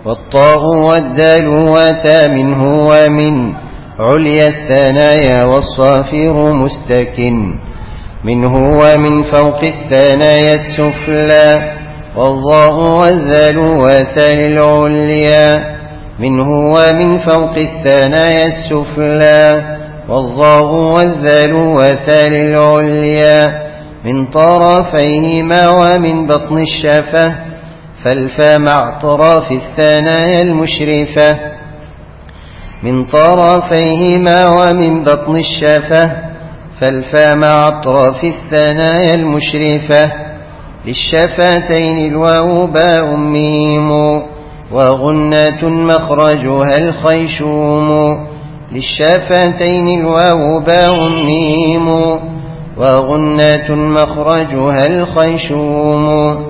والطاء والدال وتا منه ومن عليا الثنايا والصافر مستكن منه ومن فوق الثنايا السفلى والضاء والذال وثال العليا منه ومن فوق الثنايا السفلى والضاء والذال وثال العليا من طرفيهما ومن بطن الشفة فالفا مع طرف الثنايا المشرفة من طرفيهما ومن بطن الشفة فالفا مع أطراف الثنايا المشرفة للشفتين الواو باء ميم وغنة مخرجها الخيشوم للشفتين الواو باء ميم وغنة مخرجها الخيشوم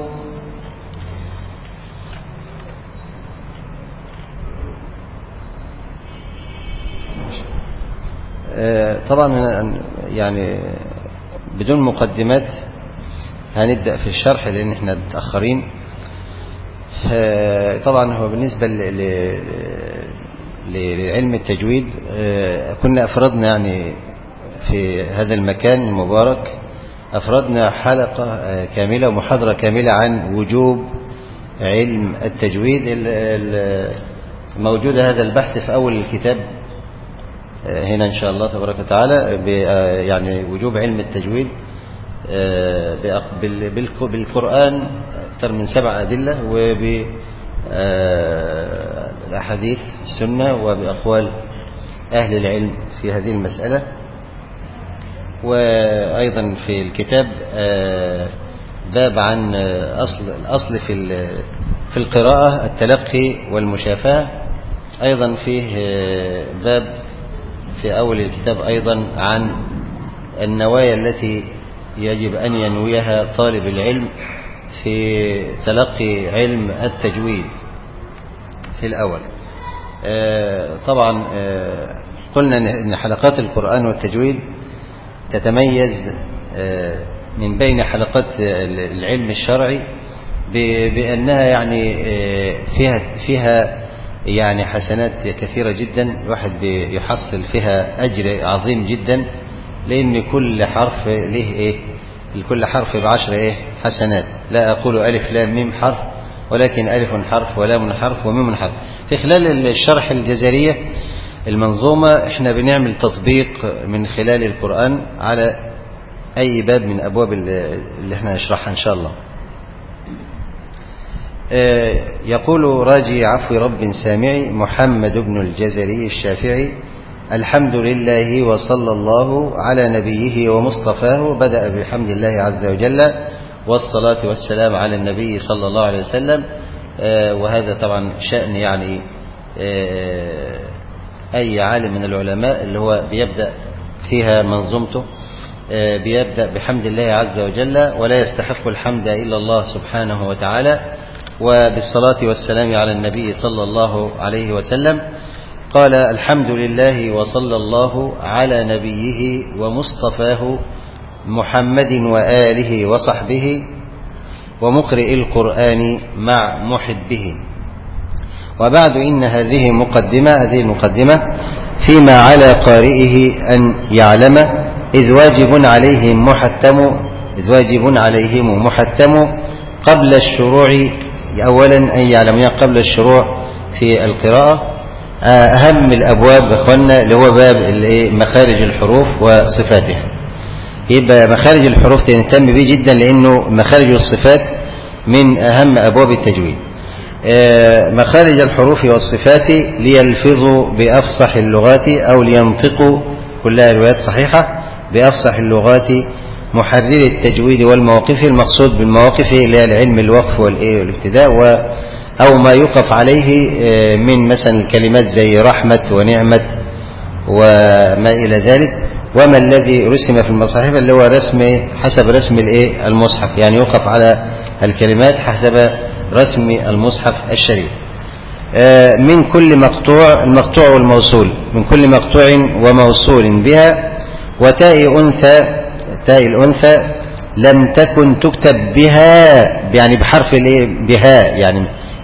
طبعا يعني بدون مقدمات هنبدأ في الشرح لأن احنا متأخرين طبعا هو بالنسبة لعلم التجويد كنا أفردنا يعني في هذا المكان المبارك أفردنا حلقة كاملة ومحاضرة كاملة عن وجوب علم التجويد موجود هذا البحث في أول الكتاب هنا إن شاء الله تبارك وتعالى يعني وجوب علم التجويد بالقرآن أكثر من سبع أدلة وبالأحاديث السنة وبأقوال أهل العلم في هذه المسألة وأيضا في الكتاب باب عن أصل الأصل في في القراءة التلقي والمشافاة أيضا فيه باب في أول الكتاب أيضا عن النوايا التي يجب أن ينويها طالب العلم في تلقي علم التجويد في الأول طبعا قلنا أن حلقات القرآن والتجويد تتميز من بين حلقات العلم الشرعي بأنها يعني فيها فيها يعني حسنات كثيرة جدا الواحد بيحصل فيها أجر عظيم جدا لأن كل حرف له إيه لكل حرف بعشر إيه حسنات لا أقول ألف لام ميم حرف ولكن ألف حرف ولام حرف وميم حرف في خلال الشرح الجزرية المنظومة احنا بنعمل تطبيق من خلال القرآن على أي باب من أبواب اللي احنا نشرحها إن شاء الله يقول راجي عفو رب سامعي محمد بن الجزري الشافعي الحمد لله وصلى الله على نبيه ومصطفاه بدأ بحمد الله عز وجل والصلاة والسلام على النبي صلى الله عليه وسلم وهذا طبعا شأن يعني أي عالم من العلماء اللي هو بيبدأ فيها منظومته بيبدأ بحمد الله عز وجل ولا يستحق الحمد إلا الله سبحانه وتعالى وبالصلاة والسلام على النبي صلى الله عليه وسلم قال الحمد لله وصلى الله على نبيه ومصطفاه محمد وآله وصحبه ومقرئ القرآن مع محبه وبعد إن هذه مقدمة هذه المقدمة فيما على قارئه أن يعلم إذ واجب عليهم محتم إذ واجب عليهم محتم قبل الشروع أولا أن يعلمون قبل الشروع في القراءة أهم الأبواب أخوانا اللي هو باب مخارج الحروف وصفاتها يبقى مخارج الحروف تهتم به جدا لأنه مخارج الصفات من أهم أبواب التجويد مخارج الحروف والصفات ليلفظوا بأفصح اللغات أو لينطقوا كلها روايات صحيحة بأفصح اللغات محرر التجويد والمواقف المقصود بالمواقف اللي هي العلم الوقف والابتداء أو ما يقف عليه من مثلا الكلمات زي رحمة ونعمة وما إلى ذلك وما الذي رسم في المصاحف اللي هو رسم حسب رسم الايه المصحف يعني يوقف على الكلمات حسب رسم المصحف الشريف من كل مقطوع المقطوع والموصول من كل مقطوع وموصول بها وتاء أنثى تاء الأنثى لم تكن تكتب بها يعني بحرف الايه بها يعني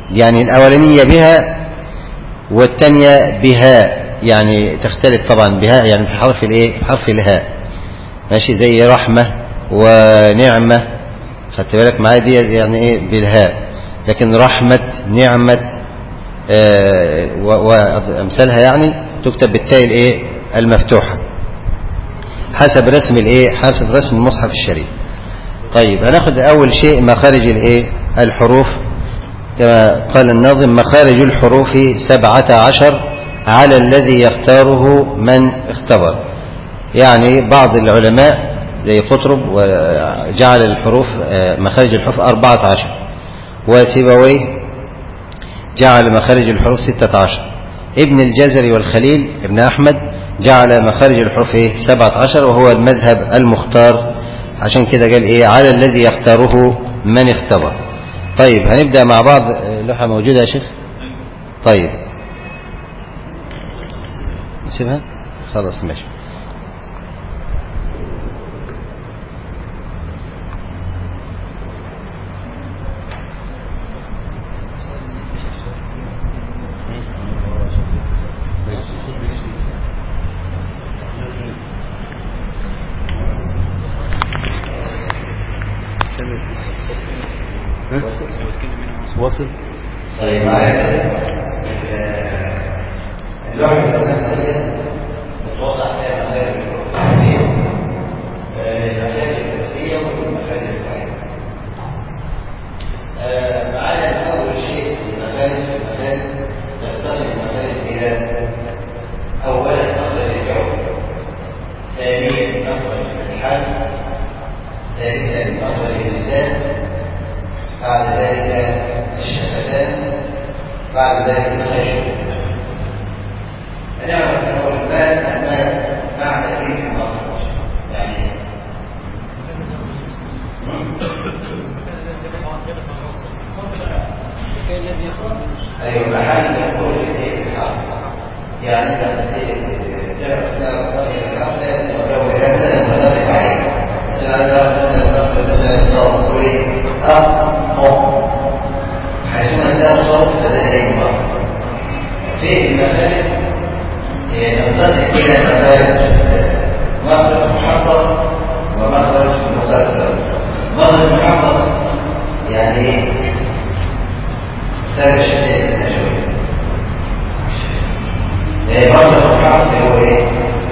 يعني الأولانية بها والثانية بها يعني تختلف طبعا بها يعني بحرف الايه بحرف الهاء ماشي زي رحمة ونعمة خدت بالك معايا دي يعني ايه بالهاء لكن رحمة نعمة آه وامثالها يعني تكتب بالتاء الايه المفتوحة حسب رسم الايه حسب رسم المصحف الشريف طيب هناخد اول شيء مخارج الايه الحروف كما قال الناظم مخارج الحروف سبعة عشر على الذي يختاره من اختبر يعني بعض العلماء زي قطرب وجعل الحروف مخارج الحروف أربعة عشر وسيبويه جعل مخارج الحروف ستة عشر ابن الجزري والخليل ابن أحمد جعل مخارج الحروف ايه سبعة عشر وهو المذهب المختار عشان كده قال ايه على الذي يختاره من اختبر طيب هنبدأ مع بعض لوحة موجودة يا شيخ طيب نسيبها خلاص ماشي واصل طيب معايا كده اللوحة اللي قدامنا ديت بتوضح فيها مخارج الحروف العربية المخارج الأساسية والمخارج الفرعية معايا أول شيء المخارج المخارج تنقسم المخارج إلى أولا مخرج الجو ثانيا مخرج الحل ثالثا مخرج اللسان بعد ذلك الشفتان بعد ذلك الخشب نعرف ان هو المال المال معنى ايه المخرج يعني ايوه محل يخرج الايه الحرب يعني انت تعرف تعرف طريق الحرب لا تقول مثلا تدافع عليه مثلا تعرف مثلا نفرض مثلا الضغط تقول ايه اب ام حيث انتهى الصوت فده ايه المخرج في المخارج تنقسم إلى مخارج مخرج محقق ومخرج مقدر مخرج محقق يعني ايه؟ مختلف الشخصية شوية مخرج محقق هو ايه؟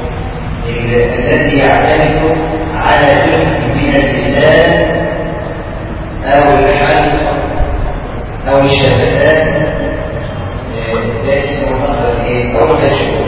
الذي يعتمد على جزء من اللسان أو الحلق أو الشفتان ده اسمه مخرج ايه؟ أو الكشف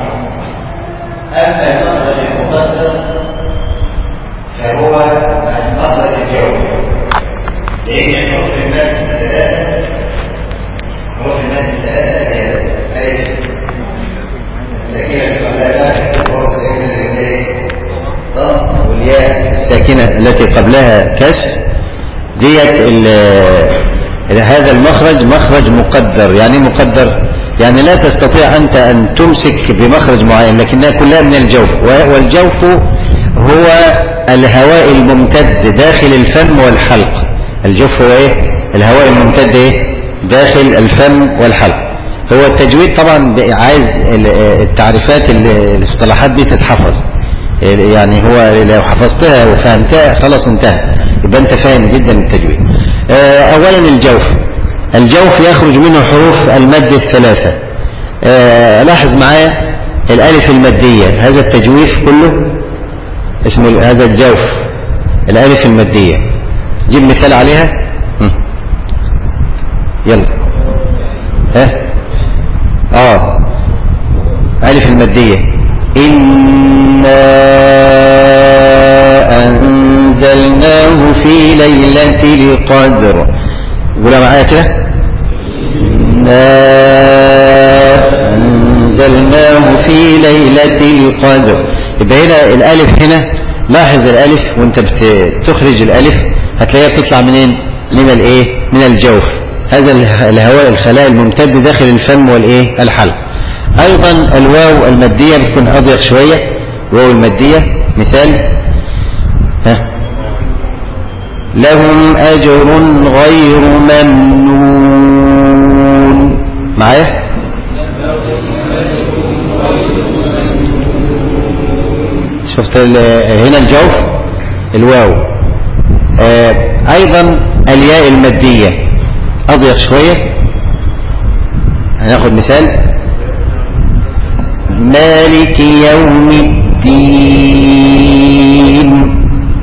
أما المخرج المقدر فهو المخرج الجوي لأن حروف المد الثلاثة حروف المد الثلاثة هي ألف الساكنة اللي قبلها وهو الساكنة اللي ضم والياء الساكنة التي قبلها كسر ديت هذا المخرج مخرج مقدر يعني مقدر يعني لا تستطيع أنت أن تمسك بمخرج معين لكنها كلها من الجوف والجوف هو الهواء الممتد داخل الفم والحلق الجوف هو إيه؟ الهواء الممتد إيه؟ داخل الفم والحلق هو التجويد طبعا عايز التعريفات الاصطلاحات دي تتحفظ يعني هو لو حفظتها وفهمتها خلاص انتهى يبقى انت فاهم جدا التجويد اولا الجوف الجوف يخرج منه حروف المد الثلاثة آه لاحظ معايا الألف المادية هذا التجويف كله اسمه هذا الجوف الألف المادية جيب مثال عليها هم. يلا ها اه ألف المادية إنا أنزلناه في ليلة القدر قولها معايا كده إنا أنزلناه في ليلة القدر يبقى هنا الألف هنا لاحظ الألف وانت بتخرج الألف هتلاقيها بتطلع منين من الايه من الجوف هذا الهواء الخلايا الممتد داخل الفم والايه الحلق ايضا الواو المادية بتكون اضيق شوية الواو المادية مثال ها لهم أجر غير ممنون شفت هنا الجوف الواو آه ايضا الياء المادية اضيق شوية هناخد مثال مالك يوم الدين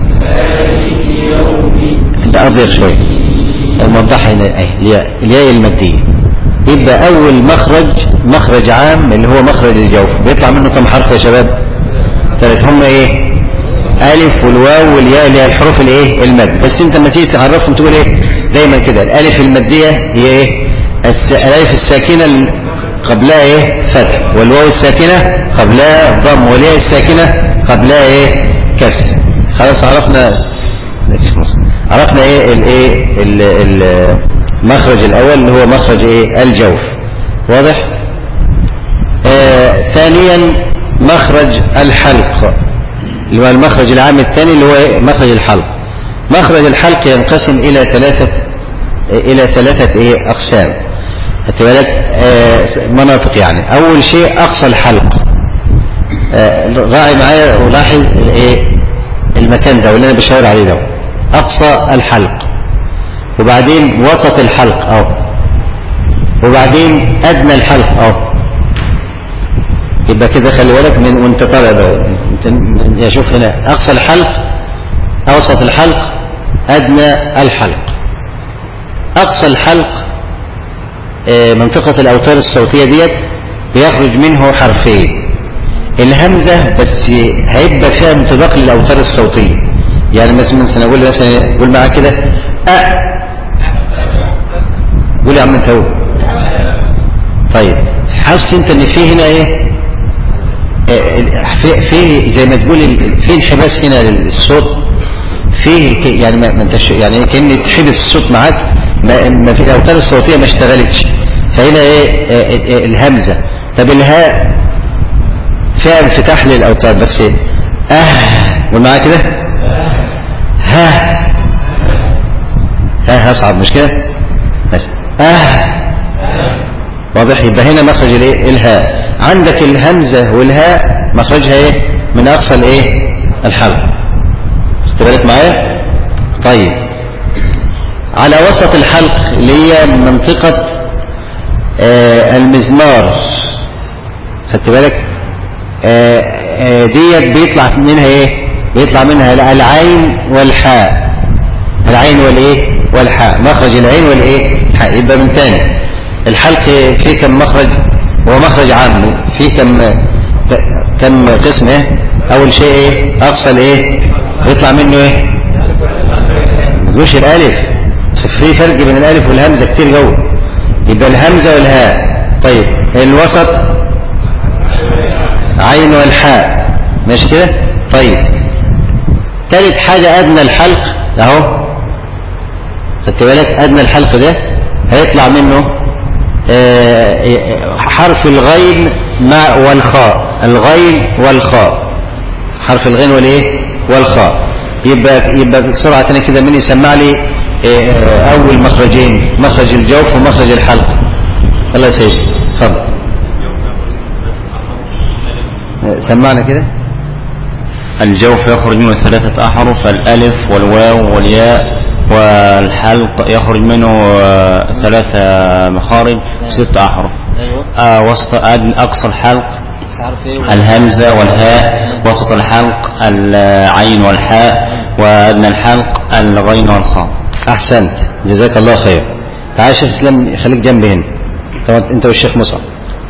تبقى اضيق شوية الموضحة هنا الياء الياء المادية يبقى اول مخرج مخرج عام اللي هو مخرج الجوف بيطلع منه كم حرف يا شباب ثلاث هم ايه الف والواو والياء اللي هي الحروف الايه المد بس انت لما تيجي تعرفهم تقول ايه دايما كده الالف الماديه هي ايه الس... الالف الساكنه قبلها ايه فتح والواو الساكنه قبلها ضم والياء الساكنه قبلها ايه كسر خلاص عرفنا عرفنا ايه الايه المخرج الاول اللي هو مخرج ايه الجوف واضح آه ثانيا مخرج الحلق اللي هو المخرج العام الثاني اللي هو مخرج الحلق مخرج الحلق ينقسم إلى ثلاثة إلى ثلاثة إيه أقسام خدت بالك آه مناطق يعني أول شيء أقصى الحلق آه راعي معايا ولاحظ إيه المكان ده واللي أنا بشاور عليه ده أقصى الحلق وبعدين وسط الحلق أهو وبعدين أدنى الحلق أهو يبقى كده خلي بالك من وانت طالع انت شوف هنا اقصى الحلق اوسط الحلق ادنى الحلق اقصى الحلق منطقة الاوتار الصوتية ديت بيخرج منه حرفين الهمزة بس هيبقى فيها انطباق للاوتار الصوتية يعني مثلا سنقول مثلا قول معاه كده أ قول يا عم انت هو طيب حاسس انت ان في هنا ايه في في زي ما تقول في انحباس هنا للصوت فيه يعني ما انتش يعني كان تحبس الصوت معاك ما, ما في الاوتار الصوتيه ما اشتغلتش فهنا ايه الهمزه طب الهاء فيها انفتاح للاوتار بس ايه اه ومعاك كده ها ها هصعب مش كده بس اه واضح يبقى هنا مخرج الايه الهاء عندك الهمزة والهاء مخرجها ايه من اقصى الايه الحلق خدت بالك معايا طيب على وسط الحلق اللي هي منطقة آه المزمار خدت بالك آه آه ديت بيطلع منها ايه بيطلع منها العين والحاء العين والايه والحاء مخرج العين والايه الحاء يبقى من تاني الحلق فيه كم مخرج هو مخرج عام فيه كم كم قسم ايه اول شيء ايه اقصى الايه يطلع منه ايه مش الالف بس في فرق بين الالف والهمزه كتير جوه يبقى الهمزه والهاء طيب الوسط عين والحاء ماشي كده طيب ثالث حاجه ادنى الحلق اهو خدت بالك ادنى الحلق ده هيطلع منه حرف الغين مع والخاء الغين والخاء حرف الغين والايه والخاء يبقى يبقى بسرعه ثانيه كده مين يسمع لي اول مخرجين مخرج الجوف ومخرج الحلق الله يا سيدي اتفضل سمعنا كده الجوف يخرج منه ثلاثة أحرف الألف والواو والياء والحلق يخرج منه ثلاثة مخارج ست أحرف آه وسط أقصى الحلق الهمزة والهاء وسط الحلق العين والحاء وأدنى الحلق الغين والخاء أحسنت جزاك الله خير تعال شيخ إسلام خليك جنبي هنا أنت والشيخ مصعب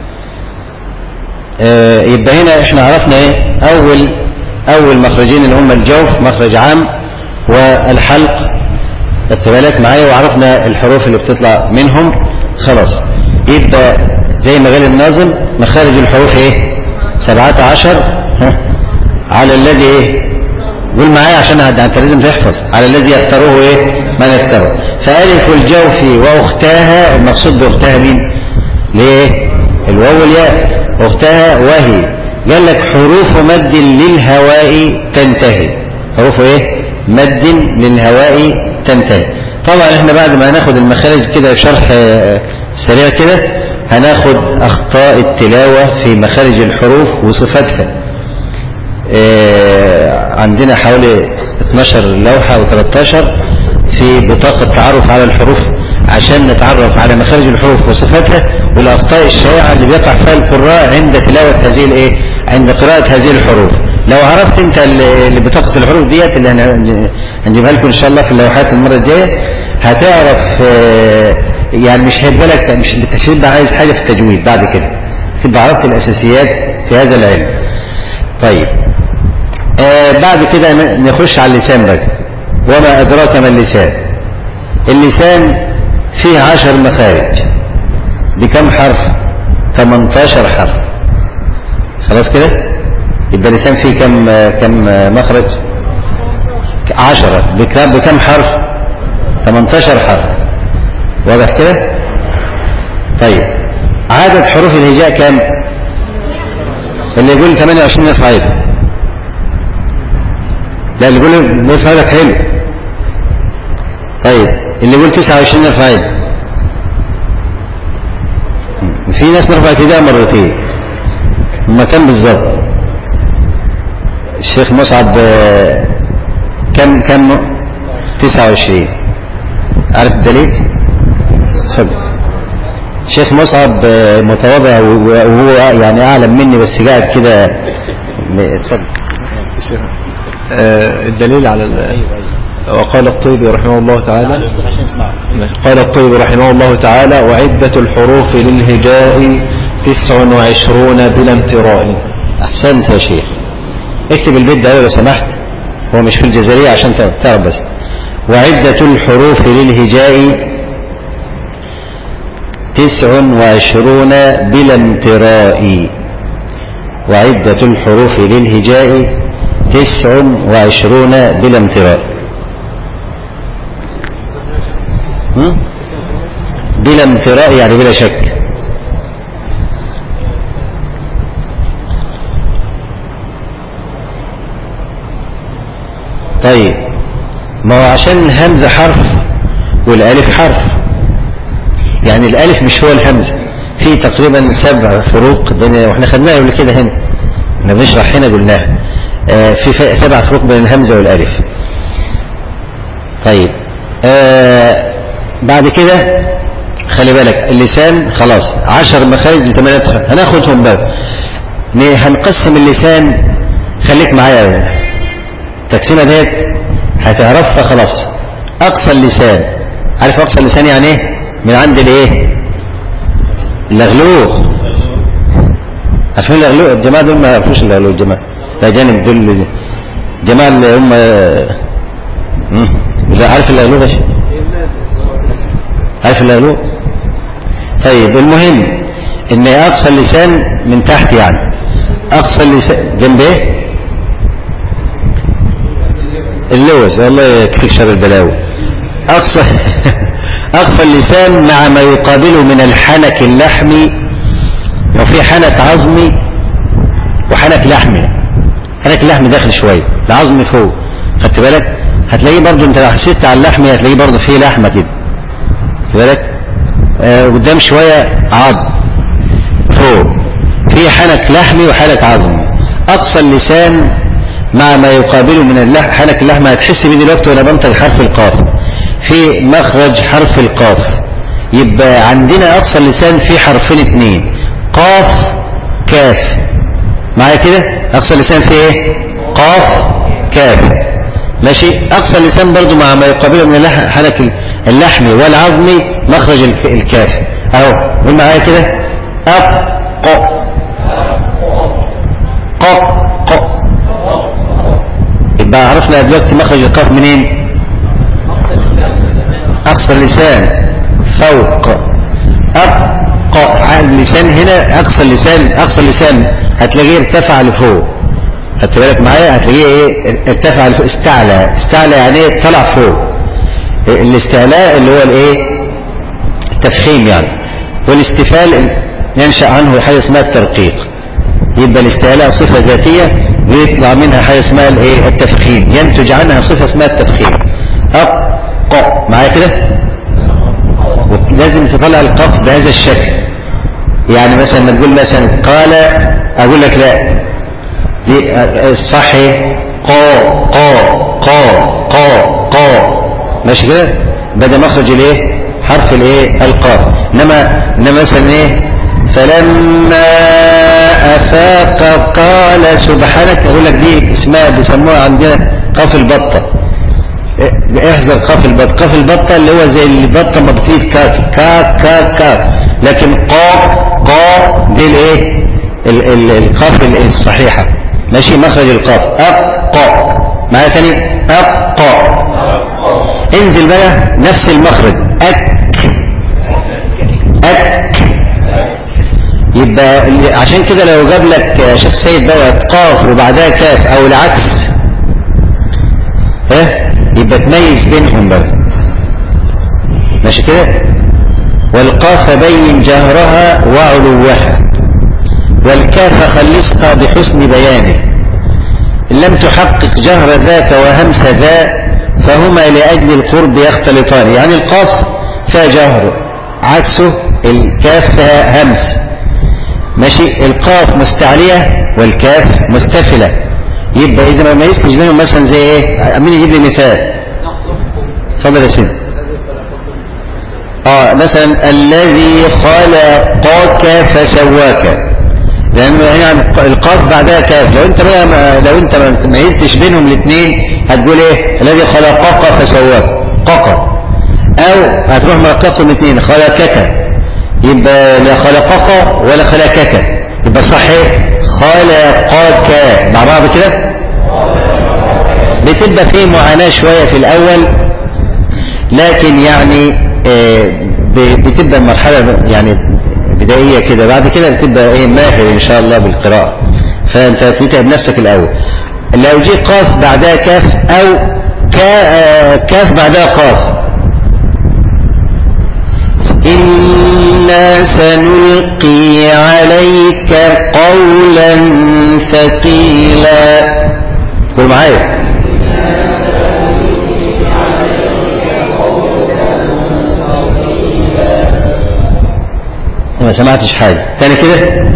آه يبقى هنا احنا عرفنا ايه أول أول مخرجين اللي هم الجوف مخرج عام والحلق خدت بالك معايا وعرفنا الحروف اللي بتطلع منهم خلاص يبقى زي ما قال الناظم مخارج الحروف ايه سبعة عشر ها على الذي ايه قول معايا عشان انت لازم تحفظ على الذي يختاروه ايه من اختاره فألف الجوف وأختها المقصود بأختها مين ليه الواو والياء أختها وهي قال لك حروف مد للهواء تنتهي حروف ايه مد للهواء تنتهي طبعا احنا بعد ما هناخد المخارج كده شرح سريع كده هناخد اخطاء التلاوة في مخارج الحروف وصفاتها آه، عندنا حوالي 12 لوحة او 13 في بطاقة تعرف على الحروف عشان نتعرف على مخارج الحروف وصفاتها والأخطاء الشائعة اللي بيقع فيها القراء عند تلاوة هذه الايه عند قراءة هذه الحروف لو عرفت انت اللي بطاقة الحروف ديت اللي هن- هنجيبها لكم ان شاء الله في اللوحات المرة الجاية هتعرف آه، يعني مش هيبقى لك مش مش هتبقى عايز حاجة في التجويد بعد كده تبقى عرفت الأساسيات في هذا العلم طيب آه بعد كده ن- نخش على اللسان بقى وما أدراك ما اللسان اللسان فيه عشر مخارج بكم حرف 18 حرف خلاص كده يبقى اللسان فيه كم آه، كم آه، مخرج عشرة بكم بكم حرف 18 حرف واضح كده طيب عدد حروف الهجاء كم اللي يقول 28 نرفع ايده لا اللي يقول نرفع ايدك حلو طيب اللي يقول 29 نرفع ايده في ناس رفعت ايديها مرتين هما كم بالظبط الشيخ مصعب آه، كم كم 29 عارف الدليل اتفضل شيخ مصعب آه، متواضع وهو يعني اعلم مني بس قاعد كده م- اتفضل آه، الدليل على ال- وقال الطيبي رحمه الله تعالى قال الطيبي رحمه الله تعالى وعدة الحروف للهجاء تسع وعشرون بلا امتراء احسنت يا شيخ اكتب البيت ده لو سمحت هو مش في الجزرية عشان تعرف بس وعدة الحروف للهجاء تسع وعشرون بلا امتراء وعدة الحروف للهجاء تسع وعشرون بلا امتراء هم؟ بلا امتراء يعني بلا شك طيب ما هو عشان الهمزة حرف والالف حرف يعني الالف مش هو الهمزة في تقريبا سبع فروق بين واحنا خدناها قبل كده هنا احنا بنشرح هنا قلناها آه في ف- سبع فروق بين الهمزة والالف طيب آه بعد كده خلي بالك اللسان خلاص عشر مخارج لثمانية مخارج هناخدهم بقى ن- هنقسم اللسان خليك معايا التقسيمه ديت هتعرفها خلاص اقصى اللسان عارف اقصى اللسان يعني ايه من عند الايه اللغلوق عارفين اللغلوق الجماعه دول ما يعرفوش اللغلوق الجماعه الاجانب دول الجماعه اللي هم مم. لا عارف اللغلوق يا شيخ؟ عارف اللغلوق طيب المهم ان اقصى اللسان من تحت يعني اقصى اللسان جنب ايه اللوز والله يكفيك شر البلاوي أقصى أقصى اللسان مع ما يقابله من الحنك اللحمي وفي حنك عظمي وحنك لحمي حنك اللحمي داخل شوية العظمي فوق خدت بالك هتلاقيه برضو انت لو حسيت على اللحمي هتلاقيه برضو فيه لحمة كده خدت بالك آه قدام شوية عظم فوق في حنك لحمي وحنك عظمي أقصى اللسان مع ما يقابله من اللحم حنك اللحم هتحس بيه دلوقتي وانا بنطق حرف القاف في مخرج حرف القاف يبقى عندنا اقصى اللسان في حرفين اتنين قاف كاف معايا كده اقصى اللسان في ايه قاف كاف ماشي اقصى اللسان برضو مع ما يقابله من اللحم حنك اللحمي والعظمي مخرج الك- الكاف اهو قول معايا كده أق ق ق ق يبقى عرفنا دلوقتي مخرج القاف منين اقصى اللسان فوق ابقى اللسان هنا اقصى اللسان اقصى اللسان هتلاقيه ارتفع لفوق خدت بالك معايا هتلاقيه ايه ارتفع لفوق استعلى استعلى يعني ايه طلع فوق الاستعلاء اللي هو الايه التفخيم يعني والاستفال ينشأ عنه حاجه اسمها الترقيق يبقى الاستعلاء صفة ذاتية ويطلع منها حاجة اسمها الايه التفخيم ينتج عنها صفة اسمها التفخيم أق ق معايا كده لازم تطلع القاف بهذا الشكل يعني مثلا ما تقول مثلا قال اقول لك لا دي الصح قا قا قا قا قا ماشي كده بدأ مخرج الايه حرف الايه القاف انما انما مثلا ايه فلما افاق قال سبحانك اقول لك دي اسمها بيسموها عندنا قاف البطه احذر قاف البطه قاف البطه اللي هو زي البطه ما بتيجي كاك كاك كاك كاك لكن قا قا دي الايه ال- ال- القاف ال- الصحيحه ماشي مخرج القاف اب قا معايا تاني اب قا انزل بقى نفس المخرج اك اك يبقى عشان كده لو جاب لك يا شيخ سيد بقى قاف وبعدها كاف او العكس ها يبقى تميز بينهم بقى ماشي كده والقاف بين جهرها وعلوها والكاف خلصها بحسن بيانه إن لم تحقق جهر ذاك وهمس ذا فهما لأجل القرب يختلطان يعني القاف فيها جهر عكسه الكاف فيها همس ماشي القاف مستعلية والكاف مستفلة يبقى إذا ما ميزتش بينهم مثلا زي إيه مين يجيب لي مثال اتفضل يا سيدي اه مثلا الذي خلقك فسواك لانه هنا القاف بعدها كاف لو انت بقى ما لو انت ما ميزتش بينهم الاثنين هتقول ايه الذي خلقك فسواك قق او هتروح مرققهم الاثنين خلقك يبقى لا خلقك ولا خلقك يبقى صح ايه خلقك مع بعض كده بتبقى فيه معاناة شوية في الاول لكن يعني آه، ب- بتبقى مرحلة يعني بدائية كده بعد كده بتبقى ايه ماهر ان شاء الله بالقراءة فانت تتعب نفسك الاول لو جه قاف بعدها كاف او كا آه، كاف بعدها قاف إنا سنلقي عليك قولا ثقيلا قول معايا ما سمعتش حاجة تاني كده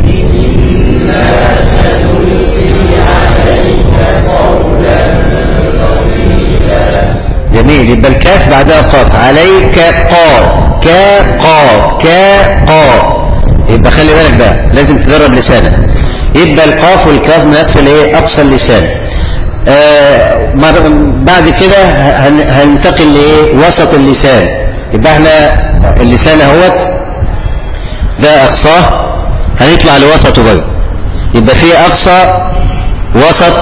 جميل يبقى الكاف بعدها قاف عليك قاف كا قاف كا قاف يبقى خلي بالك بقى لازم تدرب لسانك يبقى القاف والكاف من نفس الايه اقصى اللسان آه مر... بعد كده هن... هننتقل لايه وسط اللسان يبقى احنا اللسان اهوت ده اقصاه هنطلع لوسطه بقى يبقى في اقصى وسط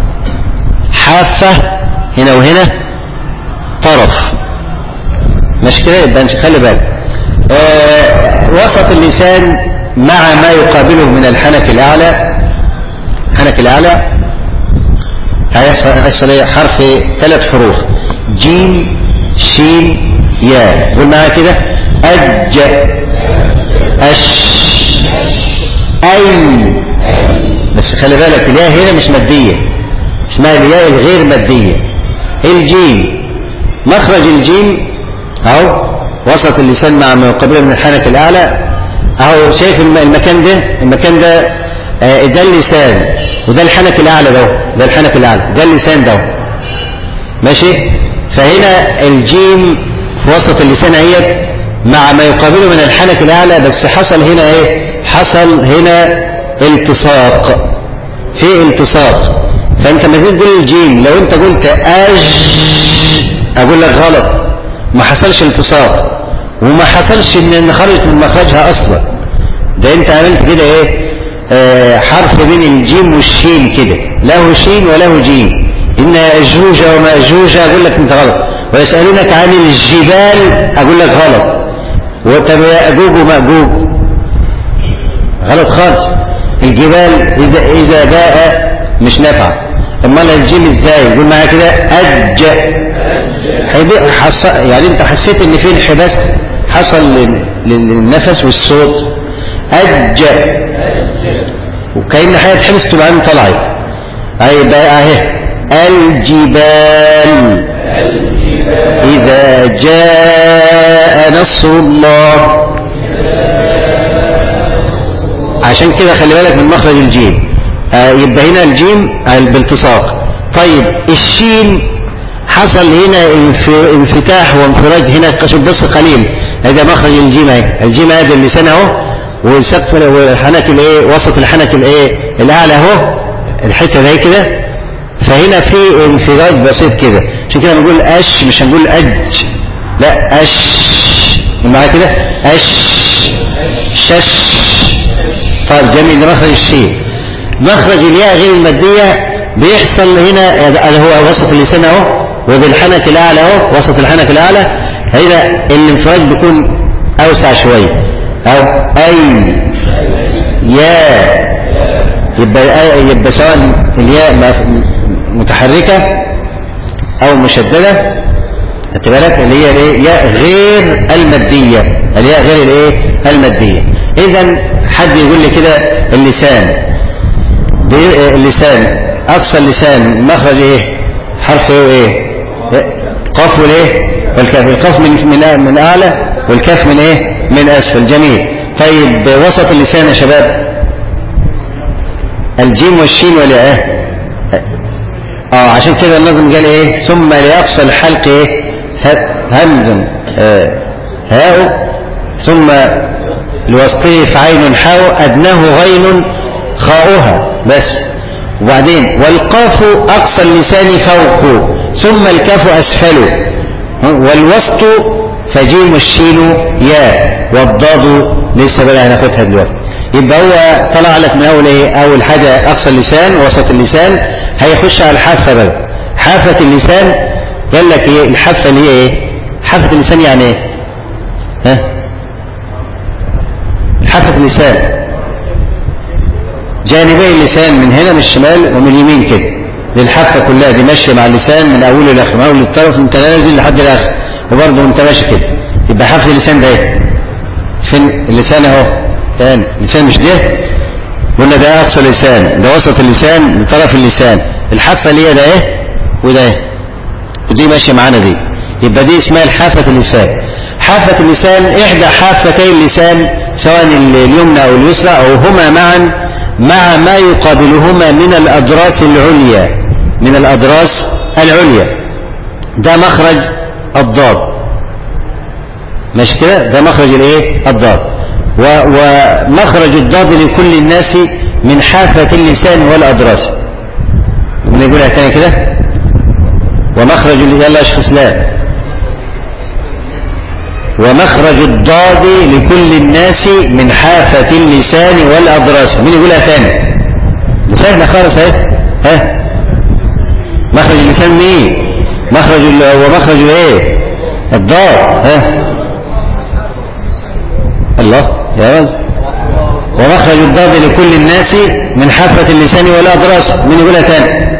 حافة هنا وهنا طرف مش كده يبقى انت خلي بالك آه وسط اللسان مع ما يقابله من الحنك الاعلى الحنك الاعلى هيحصل هيحصل ايه حرف ثلاث حروف جيم شين ياء قول معايا كده اج اش اي بس خلي بالك الياء هنا مش ماديه اسمها الياء الغير ماديه الجيم مخرج الجيم اهو وسط اللسان مع ما يقابله من الحنك الاعلى اهو شايف الم- المكان ده المكان ده آه، ده اللسان وده الحنك الاعلى ده ده الحنك الاعلى ده اللسان ده ماشي فهنا الجيم في وسط اللسان اهيت مع ما يقابله من الحنك الاعلى بس حصل هنا ايه حصل هنا التصاق في التصاق فانت لما تيجي تقول الجيم لو انت قلت اج اقول لك غلط ما حصلش التصاق وما حصلش ان إن خرجت من مخرجها اصلا ده انت عملت كده ايه آه حرف بين الجيم والشين كده له شين وله جيم ان اجوج وماجوج اقول لك انت غلط ويسالونك عن الجبال اقول لك غلط وطب ياجوج وماجوج غلط خالص الجبال اذا اذا جاء مش نافع امال الجيم ازاي يقول معايا كده اج هيبقى حص... يعني انت حسيت ان في انحباس حصل لل... للنفس والصوت اج وكأن حاجه اتحبست وبعدين طلعت هيبقى اهي الجبال إذا جاء نصر الله عشان كده خلي بالك من مخرج الجيم آه يبقى هنا الجيم بالتصاق طيب الشين حصل هنا انفتاح وانفراج هنا شوف بص قليل هذا مخرج الجيم اهي الجيم هذا اللسان اهو وسقف والحنك الايه وسط الحنك الايه الاعلى اهو الحته دي كده فهنا في انفراج بسيط كده عشان كده بنقول اش مش هنقول اج لا اش معايا كده اش شش طيب جميل مخرج الشين مخرج الياء غير الماديه بيحصل هنا اللي هو وسط اللسان اهو وبالحنك الاعلى اهو وسط الحنك الاعلى هنا الانفراج بيكون اوسع شويه او اي يا يبقى يبقى سواء الياء متحركه او مشدده خدت بالك اللي هي الايه ياء غير الماديه الياء غير الايه الماديه اذا حد يقول لي كده اللسان اللسان اقصى اللسان مخرج ايه حرف ايه قاف والايه والكاف القاف من من من اعلى والكاف من ايه من اسفل جميل طيب وسط اللسان يا شباب الجيم والشين والياء اه عشان كده النظم قال ايه ثم لاقصى الحلق ايه همز آه هاء ثم لوسطه فعين حاء ادناه غين خاؤها بس وبعدين والقاف اقصى اللسان فوق ثم الكاف اسفل والوسط فجيم الشين يا والضاد لسه بقى هناخدها دلوقتي يبقى هو طلع لك من اول ايه اول حاجه اقصى اللسان وسط اللسان هيخش على الحافه بقى حافه اللسان قال لك ايه الحافه اللي هي ايه حافه اللسان يعني ايه ها حافه اللسان جانبي اللسان من هنا من الشمال ومن اليمين كده دي الحافه كلها دي ماشيه مع اللسان من اوله لاخره من اول الطرف انت نازل لحد الاخر وبرضه انت ماشي كده يبقى حافه اللسان ده ايه فين اللسان اهو تاني اللسان مش ده قلنا ده اقصى اللسان ده وسط اللسان طرف اللسان الحافه اللي هي ده ايه وده ايه ودي ماشيه معانا دي يبقى دي اسمها الحافه اللسان حافه اللسان احدى حافتي اللسان سواء اليمنى او اليسرى او هما معا مع ما يقابلهما من الأدراس العليا من الأدراس العليا ده مخرج الضاد مش كده ده مخرج الايه الضاد ومخرج الضاد لكل الناس من حافة اللسان والأدراس نقولها تاني كده ومخرج يلا يا شيخ اسلام ومخرج الضاد لكل الناس من حافة اللسان والأضراس مين يقولها تاني ده سهلة خالص اهي ها مخرج اللسان مين مخرج ومخرج ايه الضاد ها الله يا رجل ومخرج الضاد لكل الناس من حافة اللسان والأضراس مين يقولها تاني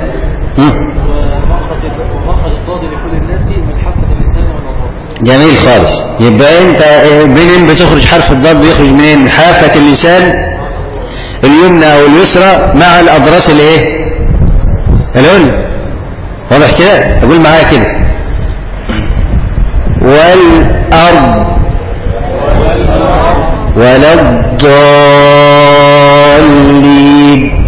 جميل خالص يبقى انت منين بتخرج حرف الضاد بيخرج منين من حافة اللسان اليمنى او اليسرى مع الاضراس الايه العليا واضح كده اقول معايا كده والارض ولا الضالين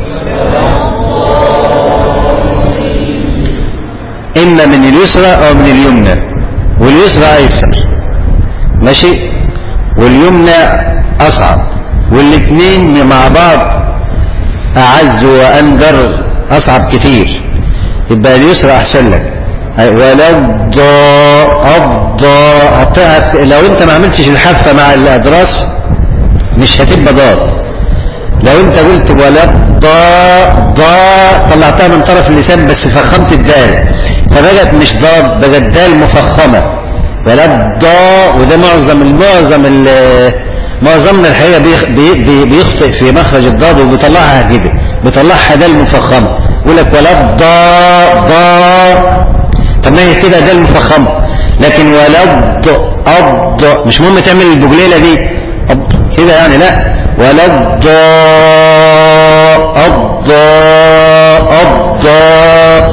اما من اليسرى او من اليمنى واليسرى ايسر ماشي واليمنى اصعب والاثنين مع بعض اعز واندر اصعب كتير يبقى اليسرى احسن لك ولا الضاء الضاء لو انت ما عملتش الحافه مع الادراس مش هتبقى ضاد لو انت قلت ولا الضاء ضاء طلعتها من طرف اللسان بس فخمت الدال فبقت مش ضاد بقت دال مفخمة ولا الضاء وده معظم المعظم معظمنا الحقيقة بي بي بيخطئ في مخرج الضاد وبيطلعها كده بيطلعها دال مفخمة يقول لك ولا الضاء ضاء طب ما هي كده دال مفخمة لكن ولا الضاء الضاء مش مهم تعمل البجليلة دي كده يعني لا ولا الضاء الضاء الضاء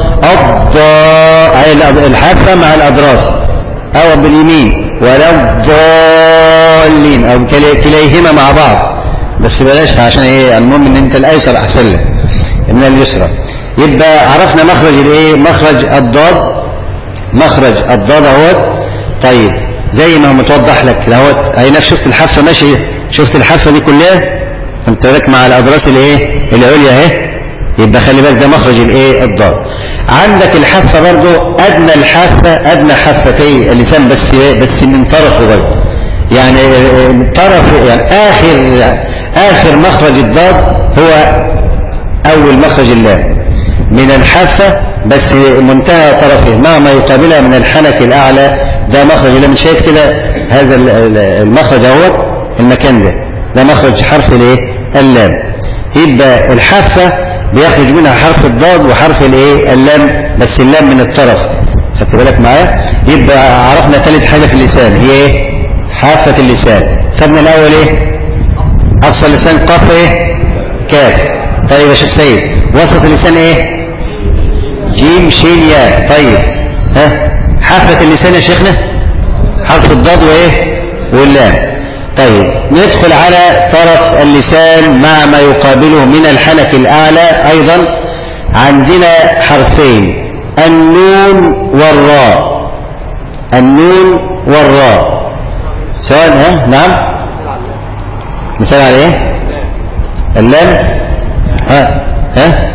الضاء الحافة مع الأدراس أو باليمين ولا الضالين أو كليهما مع بعض بس بلاش عشان ايه المهم ان انت الايسر احسن لك من اليسرى يبقى عرفنا مخرج الايه مخرج الضاد مخرج الضاد اهوت طيب زي ما هو متوضح لك اهوت عينك شفت الحافه ماشي شفت الحافه دي كلها انت بالك مع الاضراس الايه العليا اهي يبقى خلي بالك ده مخرج الايه الضاد عندك الحافه برضو ادنى الحافه ادنى حافتي اللسان بس بس من طرفه برضه يعني طرف يعني اخر اخر مخرج الضاد هو اول مخرج اللام من الحافه بس منتهى طرفه مع ما يقابلها من الحنك الاعلى ده مخرج اللام شايف كده هذا المخرج اهو المكان ده ده مخرج حرف الايه اللام يبقى الحافه بيخرج منها حرف الضاد وحرف الايه اللام بس اللام من الطرف خدت بالك معايا يبقى عرفنا ثالث حاجه في اللسان هي ايه حافه اللسان خدنا الاول ايه اقصى اللسان قاف ايه كاف طيب يا شيخ سيد وسط اللسان ايه جيم شين ياء طيب ها حافه اللسان يا شيخنا حرف الضاد وايه واللام طيب ندخل على طرف اللسان مع ما يقابله من الحنك الأعلى أيضا عندنا حرفين النون والراء النون والراء سواء ها نعم مثال على ايه اللام ها ها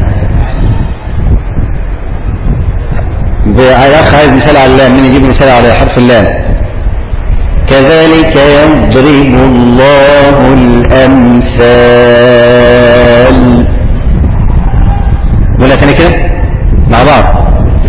الاخ عايز مثال على اللام مين يجيب مثال على حرف اللام كذلك يضرب الله الأمثال ولا تاني كده مع بعض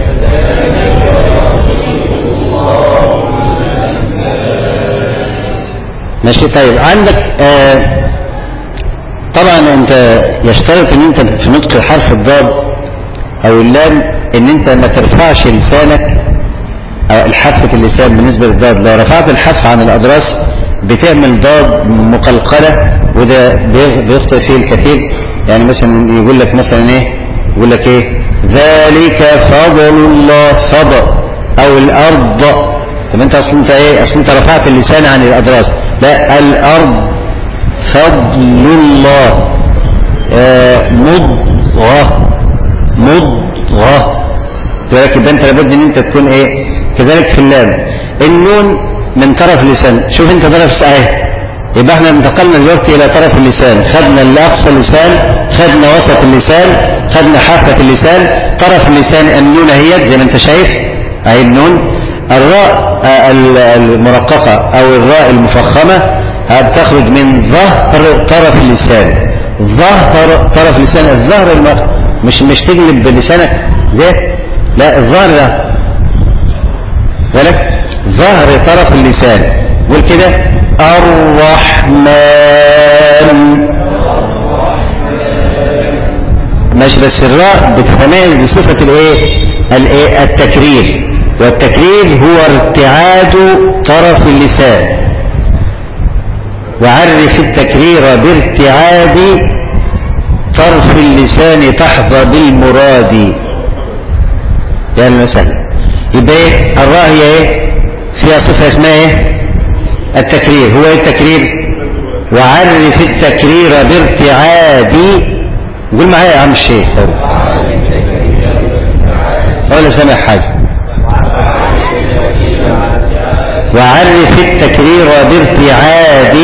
ماشي طيب عندك آه طبعا انت يشترط ان انت في نطق حرف الضاد او اللام ان انت ما ترفعش لسانك الحافة اللسان بالنسبة للضاد لو رفعت الحافة عن الأضراس بتعمل ضاد مقلقلة وده بيخطئ فيه الكثير يعني مثلا يقول لك مثلا ايه يقول لك ايه ذلك فضل الله فضل او الارض طب انت اصلا انت ايه اصلا انت رفعت اللسان عن الأضراس لا الارض فضل الله آه مضغة مضغة ولكن يبقى انت لابد ان انت تكون ايه كذلك في اللام النون من طرف اللسان شوف انت طرف اهي يبقى احنا انتقلنا دلوقتي الى طرف اللسان خدنا الاقصى اللسان خدنا وسط اللسان خدنا حافة اللسان طرف اللسان النون هي زي ما انت شايف اهي النون الراء المرققة او الراء المفخمة بتخرج من ظهر طرف اللسان ظهر طرف اللسان الظهر المق... مش مش تجلب بلسانك ده لا الظهر ده ذلك ظهر طرف اللسان قول كده الرحمن ماشي بس الراء بتتميز بصفة الايه الايه التكرير والتكرير هو ارتعاد طرف اللسان وعرف التكرير بارتعاد طرف اللسان تحظى بالمراد يعني مثلا يبقى ايه الراء هي ايه فيها صفة اسمها ايه التكرير هو ايه التكرير وعرف التكرير بارتعاد قول معايا يا عم الشيخ ولا سامع حاجة وعرف التكرير بارتعاد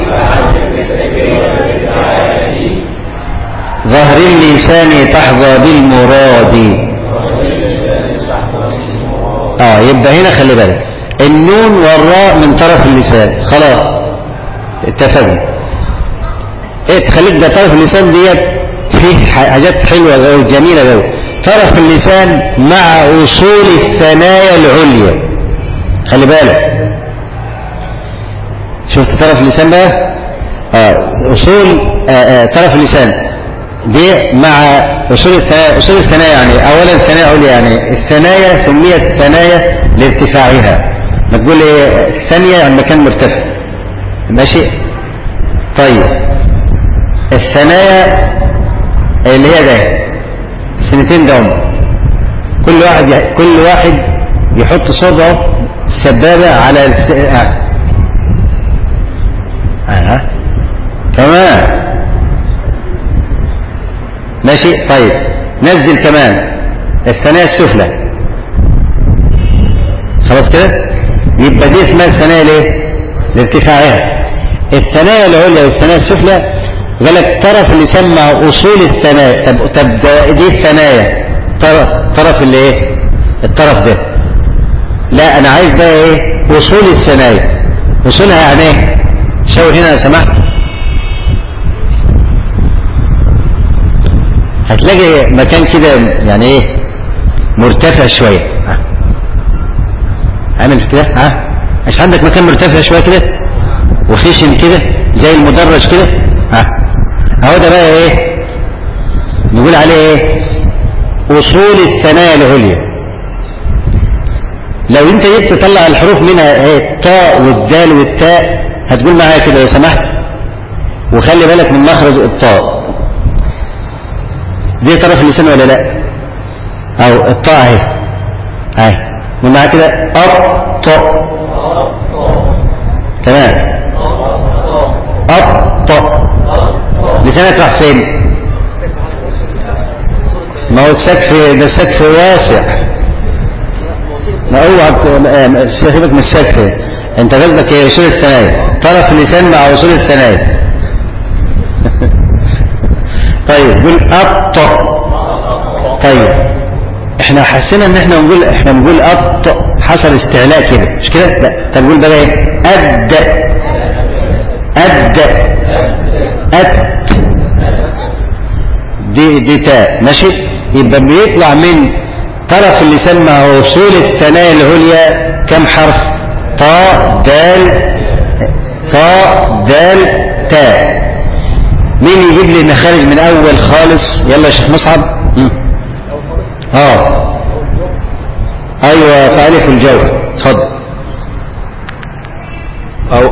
ظهر اللسان تحظى بالمراد اه يبقى هنا خلي بالك النون والراء من طرف اللسان خلاص اتفقنا ايه تخليك ده طرف اللسان ديت فيه حاجات حلوه قوي جميله قوي طرف اللسان مع اصول الثنايا العليا خلي بالك شفت طرف اللسان بقى آه اصول آه آه طرف اللسان دي مع اصول الثنايا اصول الثنايا يعني اولا الثنايا عليا يعني الثنايا سميت ثنايا لارتفاعها ما تقول ايه الثانيه يعني مكان مرتفع ماشي طيب الثنايا اللي هي ده السنتين ده كل واحد كل واحد يحط صبعه السبابه على الس... آه. آه. تمام ماشي طيب نزل كمان الثنايا السفلى خلاص كده يبقى دي اسمها الثنايا ليه لارتفاعها الثنايا العليا والثنايا السفلى قال لك طرف اللسان مع اصول الثنايا طب طب ده دي الثنايا طرف طرف اللي ايه الطرف ده لا انا عايز بقى ايه اصول الثنايا اصولها يعني ايه شاور هنا لو سمحت هتلاقي مكان كده يعني ايه مرتفع شويه ها. عامل كده ها مش عندك مكان مرتفع شويه كده وخشن كده زي المدرج كده ها اهو ده بقى ايه نقول عليه ايه اصول الثنايا العليا لو انت جيت تطلع الحروف منها ايه الطاء والدال والتاء هتقول معايا كده لو سمحت وخلي بالك من مخرج الطاء دي طرف اللسان ولا لا او الطاء اهي اهي قول معايا كده الطاء تمام الطاء لسانك راح فين ما هو السقف ده سقف واسع ما اوعى سيبك من السقف انت قصدك ايه اصول الثنايا طرف اللسان مع اصول الثنايا طيب قول أط طيب احنا حسينا ان احنا نقول احنا بنقول أط حصل استعلاء كده مش كده لا طب نقول بقى ايه أد أد أت دي دي تاء ماشي يبقى بيطلع من طرف اللسان مع وصول الثنايا العليا كم حرف طاء دال طاء دال تاء مين يجيب لي المخارج من اول خالص يلا يا شيخ مصعب مم. اه ايوه فالف الجوف اتفضل أو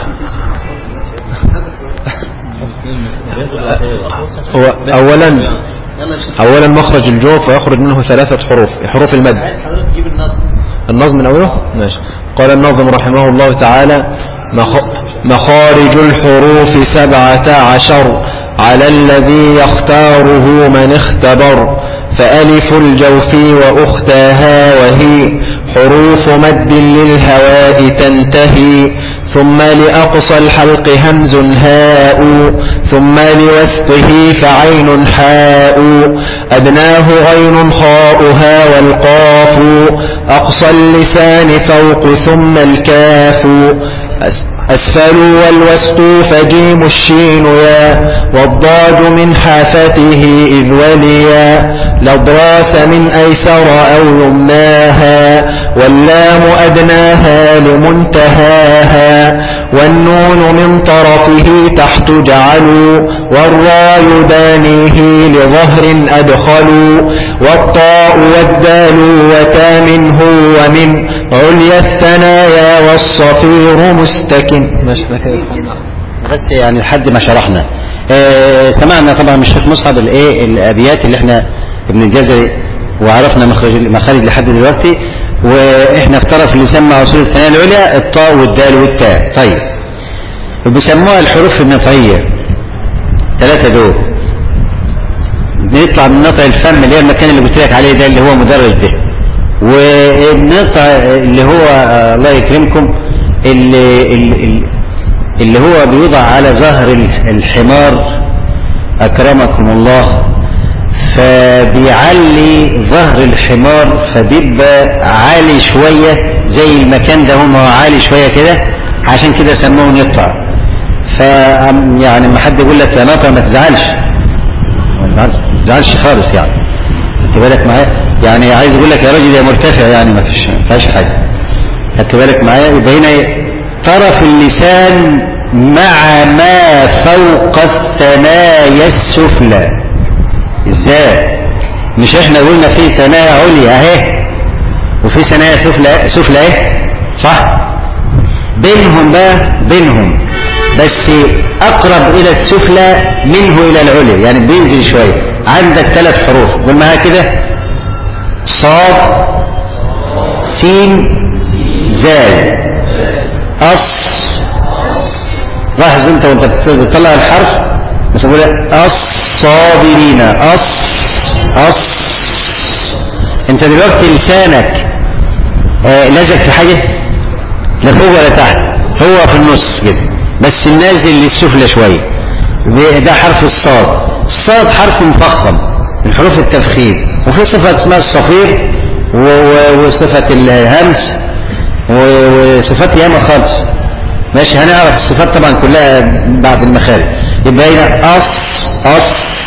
هو أولا أولا مخرج الجوف ويخرج منه ثلاثة حروف حروف المد حضرتك تجيب النصب النظم من أوله ماشي قال الناظم رحمه الله تعالى مخ... مخارج الحروف سبعة عشر على الذي يختاره من اختبر فألف الجوف وأختاها وهي حروف مد للهواء تنتهي ثم لأقصى الحلق همز هاء ثم لوسطه فعين حاء أدناه غين خاؤها والقاف أقصى اللسان فوق ثم الكاف أس- أسفل والوسط فجيم الشين يا والضاد من حافته إذ وليا لضراس من أيسر أو يمناها واللام أدناها لمنتهاها والنون من طرفه تحت جعلوا والراء دانيه لظهر أدخلوا والطاء والدال وتا منه ومن عليا الثنايا والصفير مستكن ماشي بس يعني لحد ما شرحنا آه سمعنا طبعا من الشيخ مصعب الايه الابيات اللي احنا ابن الجزري وعرفنا مخرج مخارج لحد دلوقتي واحنا في طرف اللسان مع اصول الثنايا العليا الطاء والدال والتاء طيب وبيسموها الحروف النطعيه ثلاثه دول بيطلع من نطع الفم اللي هي المكان اللي قلت لك عليه ده اللي هو مدرج ده والنطع اللي هو آه، الله يكرمكم اللي, اللي, اللي هو بيوضع على ظهر ال- الحمار أكرمكم الله فبيعلي ظهر الحمار فبيبقى عالي شوية زي المكان ده هم عالي شوية كده عشان كده سموه نطع ف يعني ما حد يقول لك يا نطع ما تزعلش ما تزعلش- ما تزعلش خالص يعني خدت بالك معايا يعني عايز اقول لك يا راجل يا مرتفع يعني ما فيش ما فيهاش حاجه خدت بالك معايا يبقى هنا إيه؟ طرف اللسان مع ما فوق الثنايا السفلى ازاي مش احنا قلنا في ثنايا عليا اهي وفي ثنايا سفلى سفلى اهي صح بينهم بقى بينهم بس اقرب الى السفلى منه الى العليا يعني بينزل شويه عندك ثلاث حروف قول معايا كده صاد سين زاي أص لاحظ انت وانت بتطلع الحرف بس أقول الصابرين أص أص أنت دلوقتي لسانك آه لازق في حاجة لا فوق ولا تحت هو في النص كده بس نازل للسفلى شوية ده حرف الصاد الصاد حرف مفخم من حروف التفخيم وفي صفة اسمها الصفير وصفة الهمس وصفات ياما خالص ماشي هنعرف الصفات طبعا كلها بعد المخارج يبقى هنا أص أص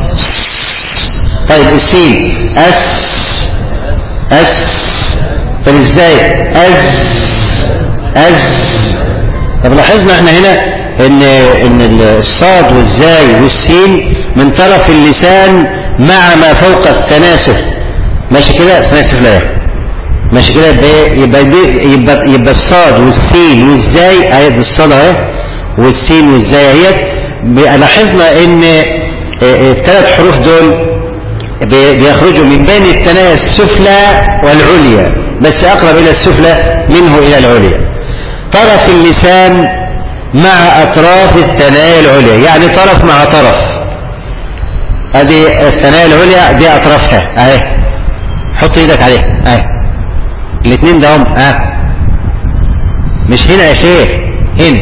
طيب السين أس أس طب ازاي أز أز طب لاحظنا احنا هنا ان ان الصاد والزاي والسين من طرف اللسان مع ما فوق التناسف ماشي كده تناسف لا ماشي كده يبقى يبقى يبقى, يبقى الصاد والسين والزاي اهي الصاد اهي والسين والزاي اهي لاحظنا ان الثلاث حروف دول بيخرجوا من بين الثنايا السفلى والعليا بس اقرب الى السفلى منه الى العليا طرف اللسان مع أطراف الثنايا العليا يعني طرف مع طرف هذه الثنايا العليا دي أطرافها أهي حط إيدك عليها أهي الاثنين ده هم أه مش هنا يا شيخ هنا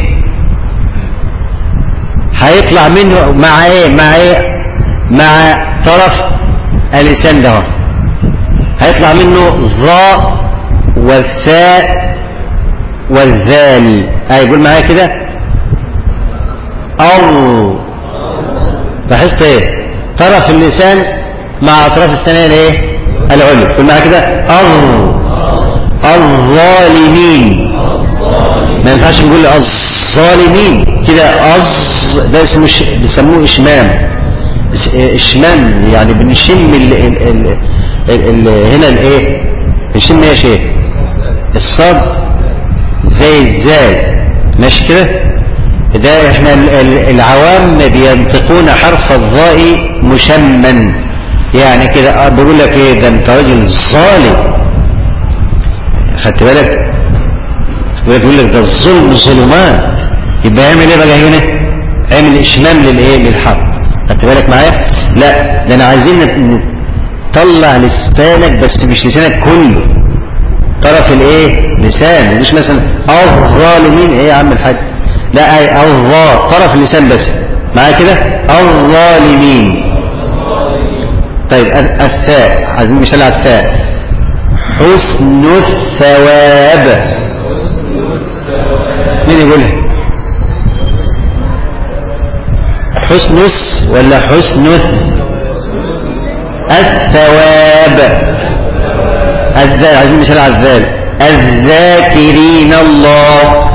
هيطلع منه مع ايه مع ايه مع طرف اللسان ده هيطلع منه ظاء والثاء والذال هيقول معايا كده أو لاحظت ايه طرف اللسان مع اطراف الثانية الايه العليا قول معايا كده أو الظالمين ما ينفعش نقول الظالمين كده أز ده اسمه ش... بيسموه إشمام إشمام يعني بنشم ال... ال... ال... ال... ال... هنا الايه بنشم ايه يا شيخ الصاد زي ازاي ماشي كده ده احنا العوام بينطقون حرف الظاء مشمن يعني كده بيقول لك ايه ده انت راجل ظالم خدت بالك بيقول لك ده الظلم ظلمات يبقى يعمل ايه بقى هنا عامل اشمام للايه للحرف خدت بالك معايا لا ده انا عايزين نطلع لسانك بس مش لسانك كله طرف الايه لسان مش مثلا الظالمين ايه يا عم الحاج لا اي الظا طرف اللسان بس معايا كده الظالمين طيب الثاء عايزين مثال على الثاء حسن الثواب مين يقولها حسن ولا حسن الثواب الذال عايزين مثال على الذال الذاكرين الله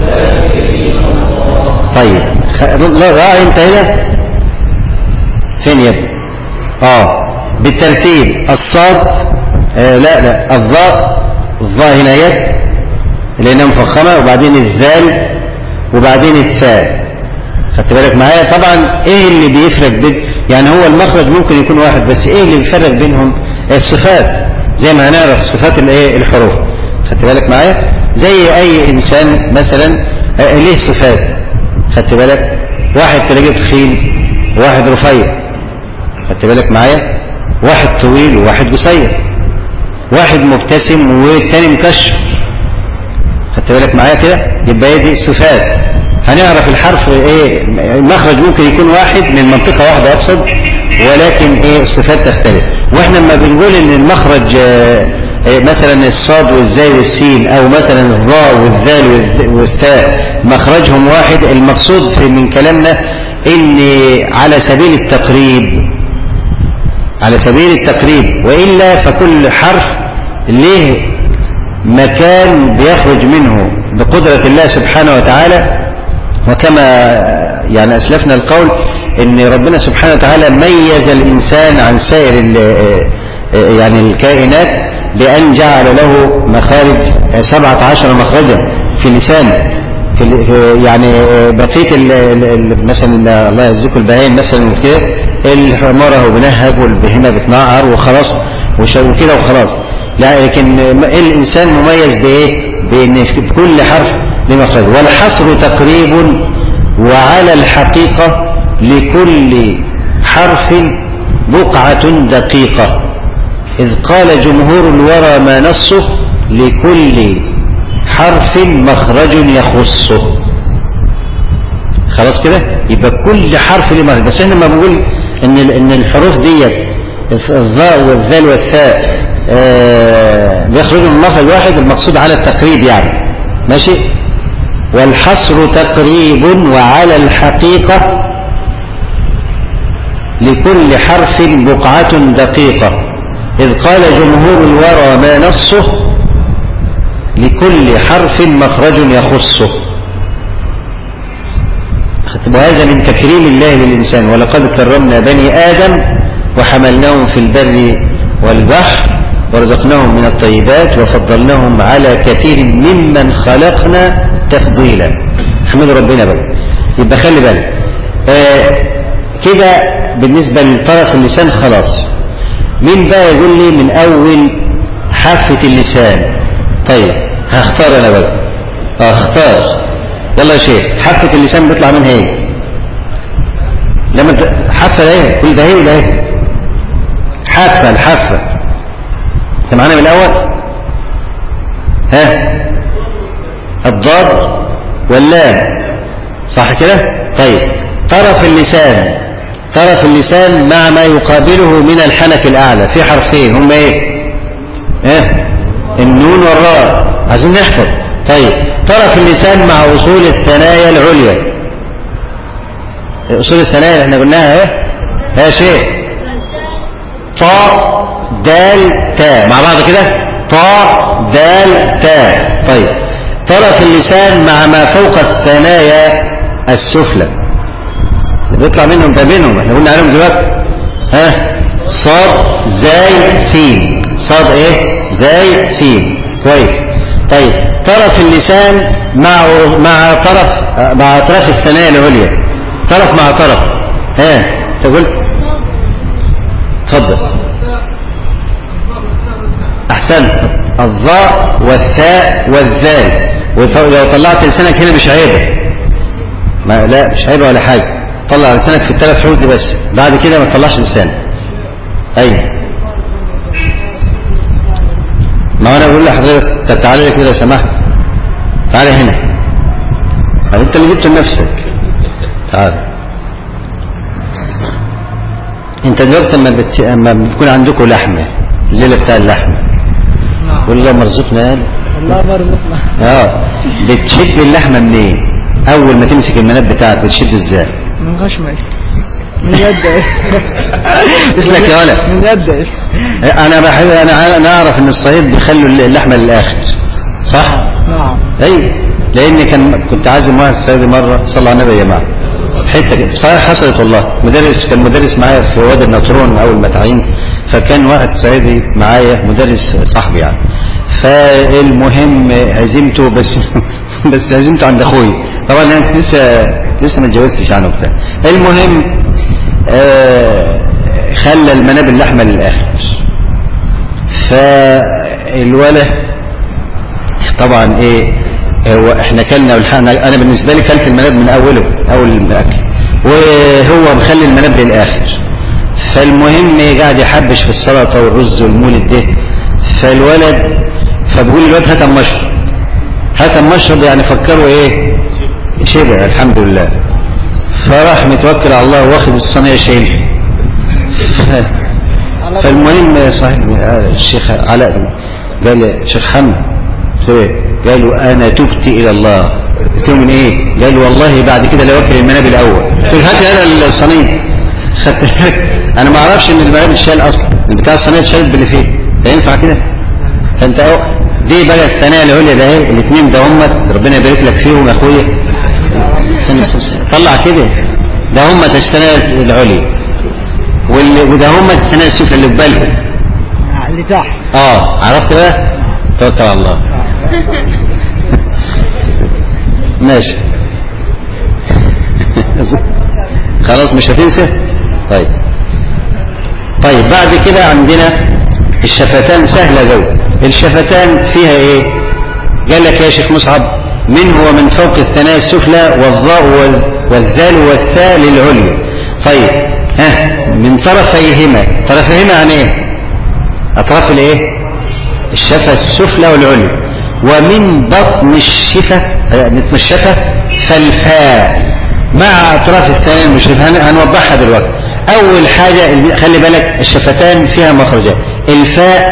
طيب راعي انت هنا فين يا ابني اه بالترتيب الصاد آه لا لا الضاء الضاء هنا يد لانها مفخمه وبعدين الذال وبعدين الثاء خدت بالك معايا طبعا ايه اللي بيفرق بين يعني هو المخرج ممكن يكون واحد بس ايه اللي بيفرق بينهم الصفات زي ما هنعرف صفات الايه الحروف خدت بالك معايا زي اي انسان مثلا ليه صفات خدت بالك واحد تلاقيه تخين وواحد رفيع خدت بالك معايا واحد طويل وواحد قصير واحد مبتسم والتاني مكشر خدت بالك معايا كده يبقى دي صفات هنعرف الحرف ايه المخرج ممكن يكون واحد من منطقة واحدة اقصد ولكن ايه الصفات تختلف واحنا لما بنقول ان المخرج إيه مثلا الصاد والزاي والسين او مثلا الضاء والذال والثاء مخرجهم واحد المقصود من كلامنا ان على سبيل التقريب على سبيل التقريب وإلا فكل حرف له مكان بيخرج منه بقدرة الله سبحانه وتعالى وكما يعني أسلفنا القول ان ربنا سبحانه وتعالى ميز الإنسان عن سائر يعني الكائنات بأن جعل له مخارج سبعة عشر مخرجا في لسانه في يعني بقية مثلا الله يجزيكم البهائم مثلا كده الحمارة وبنهج والبهيمة بتنعر وخلاص وكده وخلاص لا لكن الإنسان مميز بإيه بأن كل حرف لمخرج والحصر تقريب وعلى الحقيقة لكل حرف بقعة دقيقة إذ قال جمهور الورى ما نصه لكل حرف مخرج يخصه خلاص كده يبقى كل حرف له مخرج بس احنا لما بنقول ان ان الحروف ديت الظاء والذال والثاء آه بيخرجوا من مخرج واحد المقصود على التقريب يعني ماشي والحصر تقريب وعلى الحقيقة لكل حرف بقعة دقيقة إذ قال جمهور الورى ما نصه لكل حرف مخرج يخصه وهذا من تكريم الله للإنسان ولقد كرمنا بني آدم وحملناهم في البر والبحر ورزقناهم من الطيبات وفضلناهم على كثير ممن خلقنا تفضيلا احمد ربنا بقى يبقى خلي بالك آه كده بالنسبة لطرف اللسان خلاص مين بقى يقول لي من أول حافة اللسان طيب هختار أنا بقى هختار يلا يا شيخ حافة اللسان بيطلع منها ايه لما حافة ده ايه كل ده ايه ولا ايه حافة الحافة انت معانا من الاول ها الضاد واللام صح كده طيب طرف اللسان طرف اللسان مع ما يقابله من الحنك الاعلى في حرفين هم ايه ايه النون والراء عايزين نحفظ طيب طرف اللسان مع اصول الثنايا العليا اصول الثنايا اللي احنا قلناها ايه يا شيء طاء دال تاء مع بعض كده طاء دال تاء طيب طرف اللسان مع ما فوق الثنايا السفلى اللي بيطلع منهم ده بينهم احنا قلنا عليهم دلوقتي ها صاد زاي سين صاد ايه زاي سين كويس طيب طرف اللسان مع مع طرف مع اطراف الثنايا العليا طرف مع طرف ها تقول اتفضل احسنت الظاء والثاء والذال ولو طلعت لسانك هنا مش عيبه ما لا مش عيبه ولا حاجه طلع لسانك في الثلاث حروف دي بس بعد كده ما تطلعش لسانك ايوه ما انا بقول لحضرتك طب تعالى كده لو سمحت تعالى هنا طب انت اللي جبته لنفسك تعالى انت دلوقتي اما بت... اما بتكون عندكم لحمه الليله بتاع اللحمه قول اللهم ارزقنا قال الله مرزقنا اه بتشد اللحمه منين اول ما تمسك المناب بتاعك بتشد ازاي من غشمة من يد ايه اسمك يا ولد من يد ايه انا بحب انا انا اعرف ان الصعيد بيخلوا اللحمه للاخر صح نعم ايوه لان كان كنت عازم واحد صعيدي مره صلى على النبي يا جماعه حته كده صحيح حصلت والله مدرس كان مدرس معايا في وادي النطرون اول ما تعين فكان واحد صعيدي معايا مدرس صاحبي يعني فالمهم عزمته بس بس عزمته عند اخوي طبعا انا كنت لسه لسه ما اتجوزتش عنه بتاع المهم آه خلى المناب اللحمه للاخر فالوله طبعا ايه هو احنا كلنا والحقنا انا بالنسبه لي كلت المناب من اوله اول الاكل وهو مخلي المناب للاخر فالمهم قاعد يحبش في السلطه والرز والمولد ده فالولد فبقول الولد هات أما اشرب هات أما اشرب يعني فكروا ايه شبع الحمد لله فراح متوكل على الله واخد الصينيه شايلها فالمهم صاحبي الشيخ علاء قال لي شيخ حمد قالوا انا تبت الى الله قلت له من ايه قال والله بعد كده لا واكل المناب الاول قلت له هات هذا الصينيه خدت انا ما اعرفش ان المناب اتشال اصلا بتاع الصينيه اتشالت باللي فيه فينفع كده فانت أو دي بقى الثنايا العليا ده اهي الاثنين ده هم ربنا يبارك لك فيهم يا اخويا استنى استنى استنى. طلع كده ده هم الثنايا العليا واللي وده هم الثنايا السفلى اللي في بالهم اللي تحت اه عرفت بقى توكل على الله ماشي خلاص مش هتنسى طيب طيب بعد كده عندنا الشفتان سهلة جو الشفتان فيها ايه قال لك يا شيخ مصعب من هو من فوق الثنايا السفلى والظاء وال- والذال والثاء للعليا طيب ها من طرفيهما طرفيهما يعني ايه اطراف الايه الشفة السفلى والعليا ومن بطن الشفة آه، بطن الشفة فالفاء مع اطراف الثانية المشرفة هن- هنوضحها دلوقتي اول حاجة الب- خلي بالك الشفتان فيها مخرجات الفاء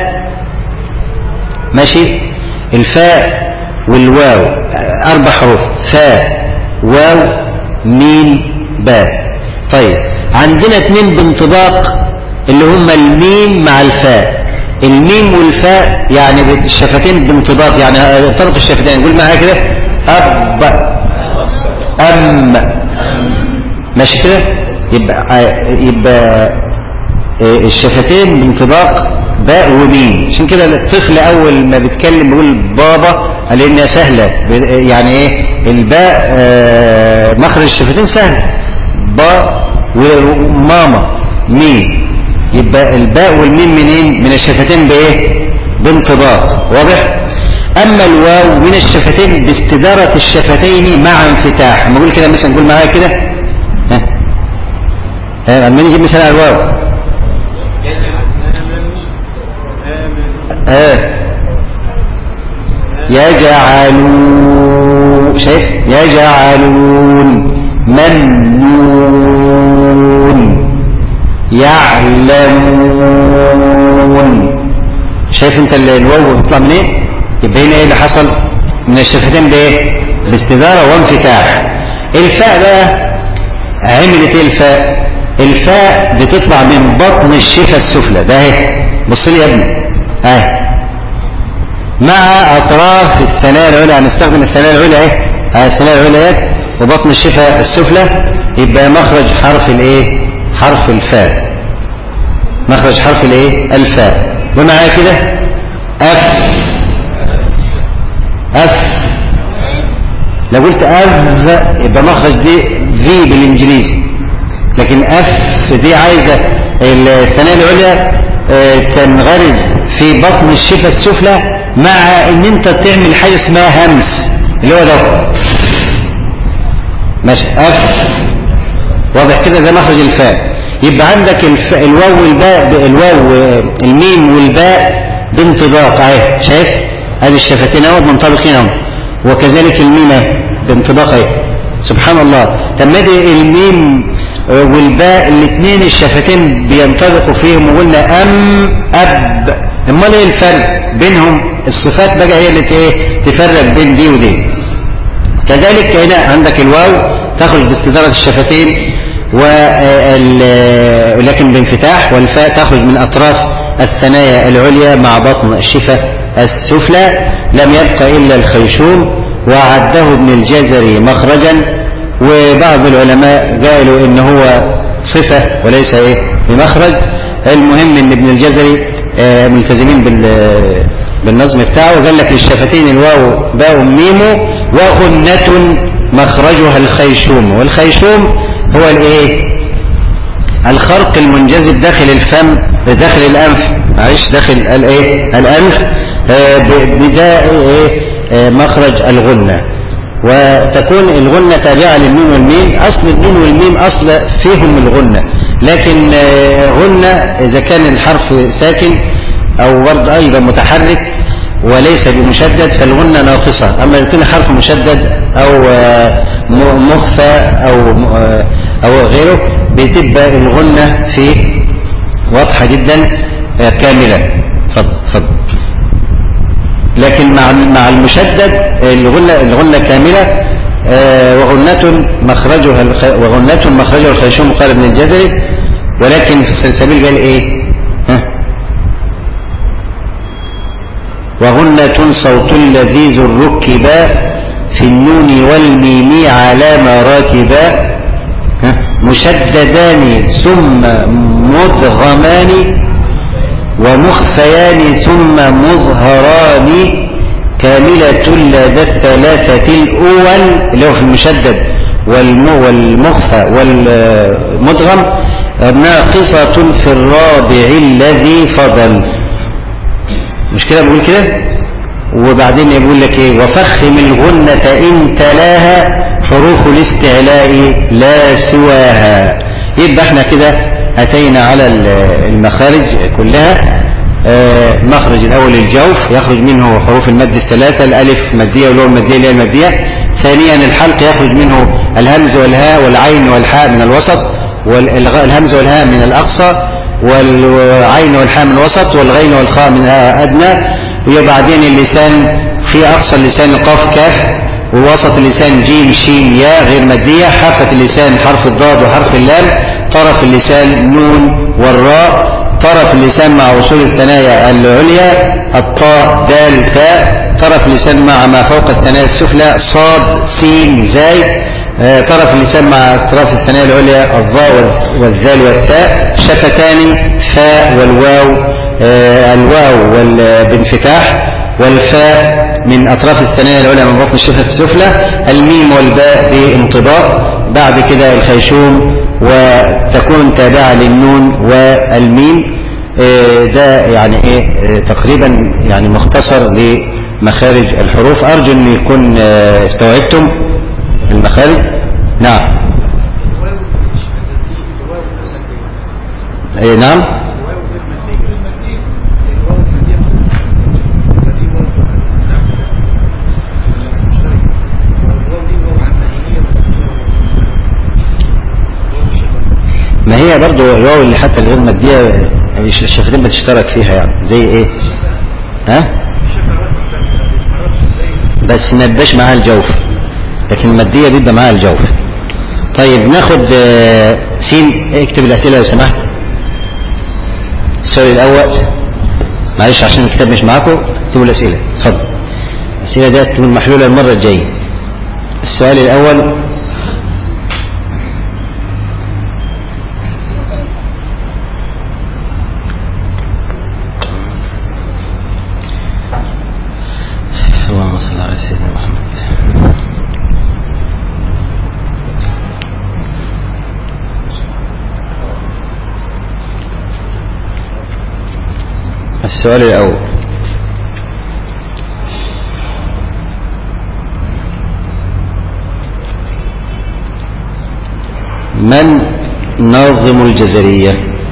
ماشي الفاء والواو آه، اربع حروف فاء واو ميم باء طيب عندنا اتنين بانطباق اللي هما الميم مع الفاء الميم والفاء يعني الشفتين بانطباق يعني طرق الشفتين نقول معايا كده أب أم ماشي كده يبقى يبقى آه، الشفتين بانطباق باء وميم عشان كده الطفل اول ما بيتكلم بيقول بابا لانها سهله ب- يعني ايه الباء آه، مخرج الشفتين سهل با وماما ميم يبقى الباء والميم منين من الشفتين بايه بانطباق واضح اما الواو من الشفتين باستدارة الشفتين مع انفتاح لما اقول كده مثلا نقول معايا كده ها ها لما نيجي مثلا على الواو اه يجعلون شايف يجعلون ممنون يعلمون شايف انت ال- الواو بيطلع منين يبقى هنا ايه اللي حصل من الشفتين بايه باستدارة وانفتاح الفاء بقى عملت ايه الفاء الفاء بتطلع من بطن الشفة السفلى ده اهي بص لي يا ابني اهي مع اطراف الثنايا العليا هنستخدم الثنايا العليا اهي ها الثنايا العليا وبطن الشفة السفلى يبقى مخرج حرف الايه حرف الفاء مخرج حرف الايه الفاء ومعايا كده اف اف لو قلت اف يبقى مخرج دي في بالانجليزي لكن اف دي عايزه الثنايا العليا آه، تنغرز في بطن الشفه السفلى مع ان انت تعمل حاجه اسمها همس اللي هو ده ماشي اف واضح كده ده مخرج الفاء يبقى عندك الف... الواو والباء الواو آه، الميم والباء بانطباق اهي شايف ادي الشفتين اهو منطبقين اهو وكذلك الميم اهي بانطباق اهي سبحان الله طب ما دي الميم آه، والباء الاثنين الشفتين بينطبقوا فيهم وقلنا ام اب امال ايه الفرق بينهم الصفات بقى هي اللي ت- ايه تفرق بين دي ودي كذلك هنا عندك الواو تخرج باستدارة الشفتين وال- ولكن بانفتاح والفاء تخرج من أطراف الثنايا العليا مع بطن الشفة السفلى لم يبقى إلا الخيشوم وعده ابن الجزري مخرجا وبعض العلماء قالوا إن هو صفة وليس إيه بمخرج المهم إن ابن الجزري آه، ملتزمين بال بالنظم بتاعه قال لك للشفتين الواو باء ميم وغنة مخرجها الخيشوم والخيشوم هو الايه الخرق المنجذب داخل الفم داخل الانف معلش داخل الايه الانف آه، ب- بدا ايه آه، مخرج الغنة وتكون الغنة تابعة للميم والميم اصل الميم والميم اصل فيهم الغنة لكن آه، غنة اذا كان الحرف ساكن او برضه ايضا متحرك وليس بمشدد فالغنة ناقصة اما اذا كان حرف مشدد او آه، م- مخفى او آه، او غيره بتبقى الغنة فيه واضحة جدا آه، كاملة اتفضل اتفضل لكن مع مع المشدد الغنة الغنة كاملة آه، وغنة مخرجها الخ- وغنة مخرجها الخيشوم قال ابن الجزري ولكن في السلسبيل قال ايه ها وغنة صوت لذيذ الركبا في النون والميم على مراكبا ها؟ مشددان ثم مدغمان ومخفيان ثم مظهران كاملة لدى الثلاثة الأول اللي هو في المشدد والم والمخفى والمدغم ناقصة في الرابع الذي فضل مش كده بقول كده وبعدين يقول لك ايه وفخم الغنة ان تلاها حروف الاستعلاء لا سواها يبقى احنا كده أتينا على ال- المخارج كلها آه، مخرج الأول الجوف يخرج منه حروف المد الثلاثة الألف مادية واللام المادية اللي هي المادية ثانيا الحلق يخرج منه الهمز والهاء والعين والحاء من الوسط والهمز والهاء من الأقصى والعين والحاء من الوسط والغين والخاء من أدنى وبعدين اللسان في أقصى اللسان قاف كاف ووسط اللسان جيم شين ياء غير مادية حافة اللسان حرف الضاد وحرف اللام طرف اللسان نون والراء طرف اللسان مع وصول الثنايا العليا الطاء دال فاء طرف اللسان مع ما فوق الثنايا السفلى صاد سين زاي آه، طرف اللسان مع اطراف الثنايا العليا الضاء والذ- والذال والثاء شفتان فاء والواو آه، الواو وال- بانفتاح والفاء من أطراف الثنايا العليا من بطن الشفة السفلى الميم والباء بانطباق بعد كده الخيشوم وتكون تابعة للنون والميم آه، ده يعني ايه آه، تقريبا يعني مختصر لمخارج الحروف أرجو أن يكون آه، استوعبتم المخارج نعم إيه نعم ما هي برضو الواو اللي حتى الغير مادية مش- الشفتين بتشترك فيها يعني زي ايه ها بس ما يبقاش معاها الجوف لكن المادية بيبقى معاها الجوف طيب ناخد آه، سين اكتب الأسئلة لو سمحت السؤال الأول معلش عشان الكتاب مش معاكم اكتبوا الأسئلة اتفضل الأسئلة دي تكون محلولة المرة الجاية السؤال الأول اللهم صل على سيدنا محمد السؤال الأول من ناظم الجزرية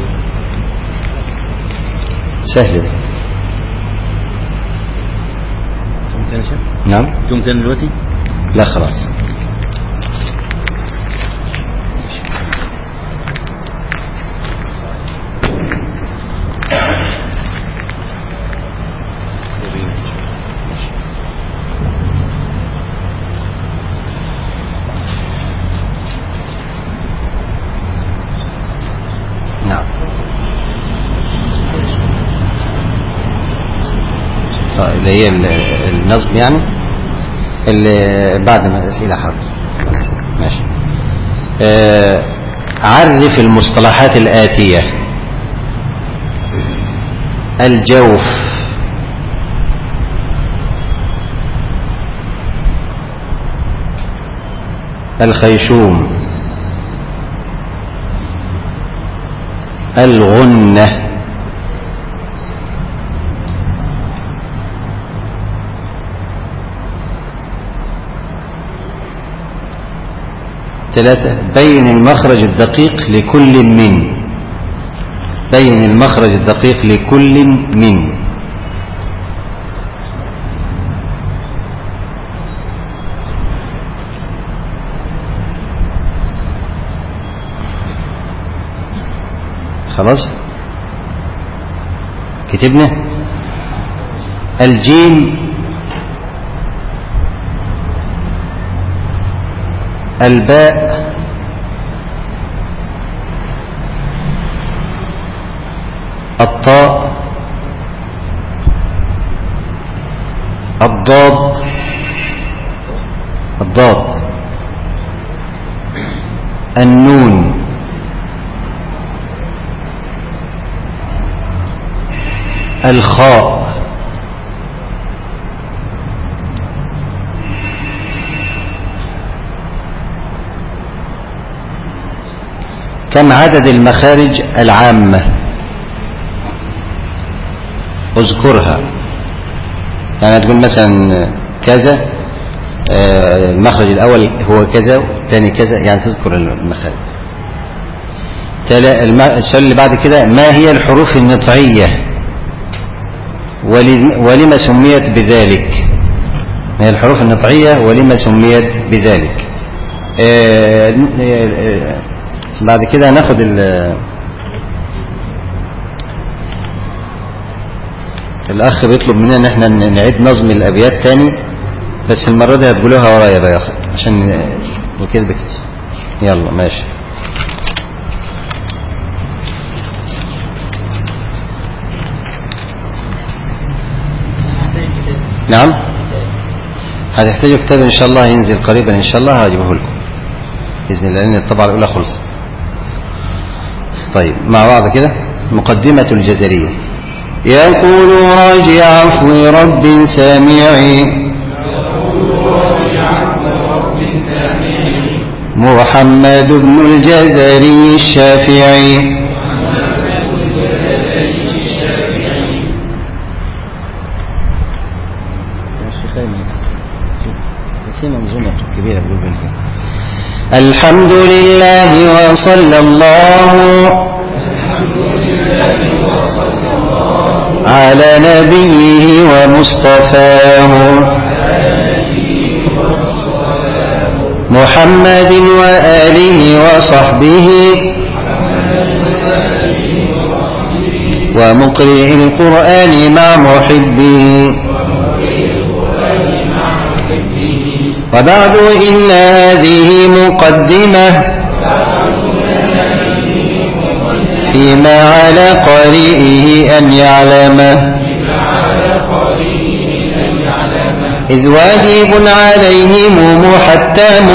سهل ده. نعم يوم تاني دلوقتي لا خلاص نعم آه، اللي هي ال- النظم يعني اللي بعد ما الأسئلة حاضر ماشي آه، عرف المصطلحات الآتية الجوف الخيشوم الغنة ثلاثة بين المخرج الدقيق لكل من بين المخرج الدقيق لكل من خلاص كتبنا الجيم الباء الطاء الضاد الضاد النون الخاء كم عدد المخارج العامة اذكرها يعني تقول مثلا كذا آه، المخرج الأول هو كذا والثاني كذا يعني تذكر المخارج تلا- الم- السؤال اللي بعد كده ما هي الحروف النطعية ول- ولما سميت بذلك ما هي الحروف النطعية ولما سميت بذلك آه، آه، آه، بعد كده هناخد ال- الأخ بيطلب مننا إن احنا ن- نعيد نظم الأبيات تاني بس المرة دي هتقولوها ورايا بقى يا أخي عشان وكده بكده يلا ماشي نعم هتحتاجوا كتاب ان شاء الله ينزل قريبا ان شاء الله هجيبه لكم باذن الله لان الطبعه الاولى خلصت طيب مع بعض كده مقدمه الجزريه يقول راجع عفو رب سامعي محمد بن الجزري الشافعي في منظومة كبيرة الحمد لله وصلى الله على نبيه ومصطفاه محمد وآله وصحبه ومقرئ القرآن مع محبه وبعد إن هذه مقدمة فيما على قارئه أن يعلمه إذ واجب عليهم محتم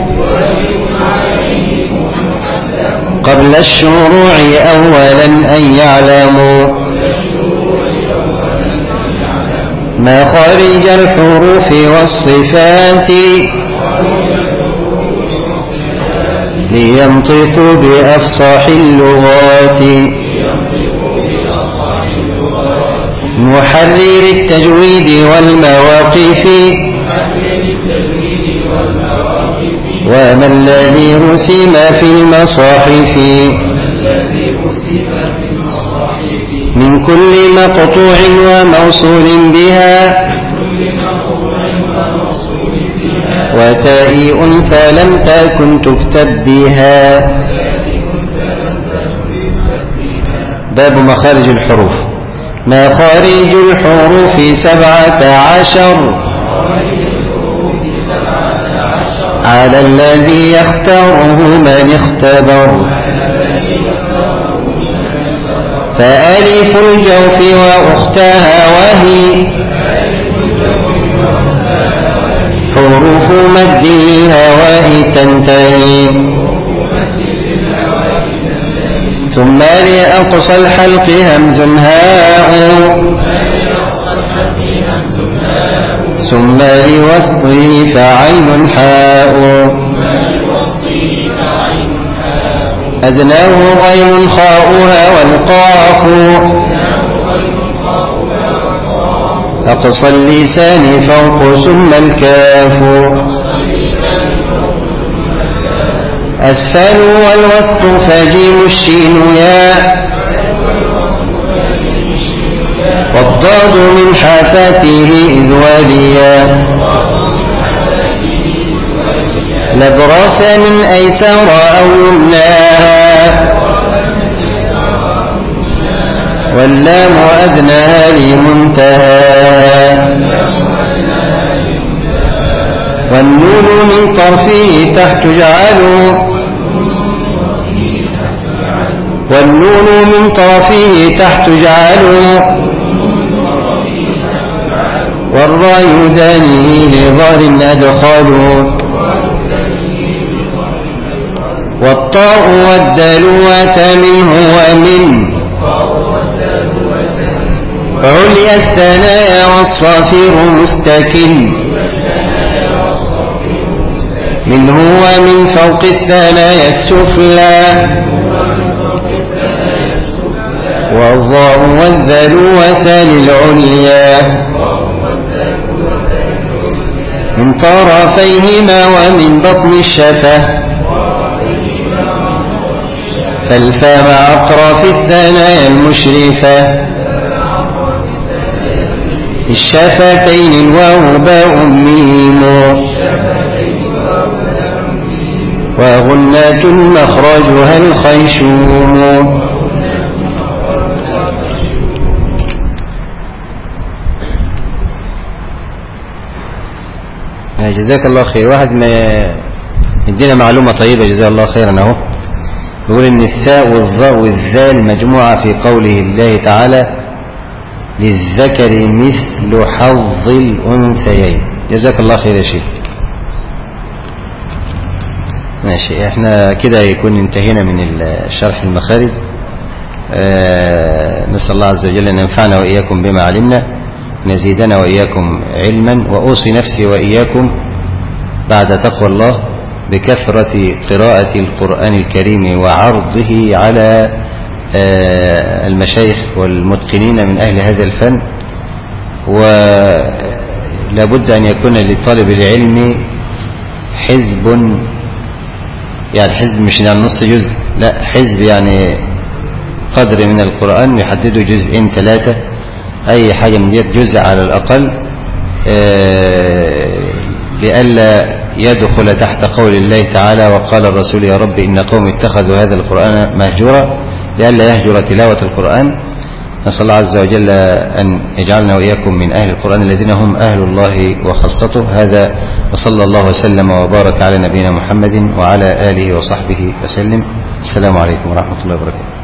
قبل الشروع أولا أن يعلموا ما خارج الحروف والصفات لينطقوا بأفصح اللغات محرر التجويد والمواقف وما الذي رسم في المصاحف من كل مقطوع وموصول بها وتاء أنثى لم تكن تكتب بها باب مخارج الحروف مخارج الحروف سبعة عشر على الذي يختاره من اختبر فألف الجوف وأختها وهي حروف مد الهواء تنتهي ثم لأقصى الحلق همز هاء ثم لوسطه فعين حاء أدناه غير خاؤها والقاف أقصى اللسان فوق ثم الكاف أسفل والوسط فجيم الشين يا والضاد من حافاته إذ واليا لبراس من أيسر أو يمناها واللام أدناها لمنتهى والنون من طرفه تحت جعلوا والنون من طرفه تحت جعلوا والراي دانه لظهر أدخلوا والطاء والدلوة منه ومن عليا الثنايا والصافر مستكن منه ومن فوق الثنايا السفلى والظاء والذلوة للعليا من طرفيهما ومن بطن الشفة فالفاء مع أطراف الثنايا المشرفة الشفتين الواو باء ميم وغنات مخرجها الخيشوم جزاك الله خير واحد ما يدينا معلومة طيبة جزاه الله خيرا اهو يقول ان الثاء والظاء والذال مجموعة في قوله الله تعالى للذكر مثل حظ الأنثيين جزاك الله خير يا شيخ ماشي احنا كده يكون انتهينا من شرح المخارج آه نسأل الله عز وجل أن ينفعنا وإياكم بما علمنا نزيدنا وإياكم علما وأوصي نفسي وإياكم بعد تقوى الله بكثرة قراءة القرآن الكريم وعرضه على آه المشايخ والمتقنين من أهل هذا الفن ولابد أن يكون لطالب العلم حزب يعني حزب مش يعني نص جزء لا حزب يعني قدر من القرآن يحدده جزئين ثلاثة أي حاجة من ديت جزء على الأقل آه لئلا يدخل تحت قول الله تعالى وقال الرسول يا رب إن قوم اتخذوا هذا القرآن مهجورا لئلا يهجر تلاوة القرآن نسأل الله عز وجل أن يجعلنا وإياكم من أهل القرآن الذين هم أهل الله وخاصته هذا وصلى الله وسلم وبارك على نبينا محمد وعلى آله وصحبه وسلم السلام عليكم ورحمة الله وبركاته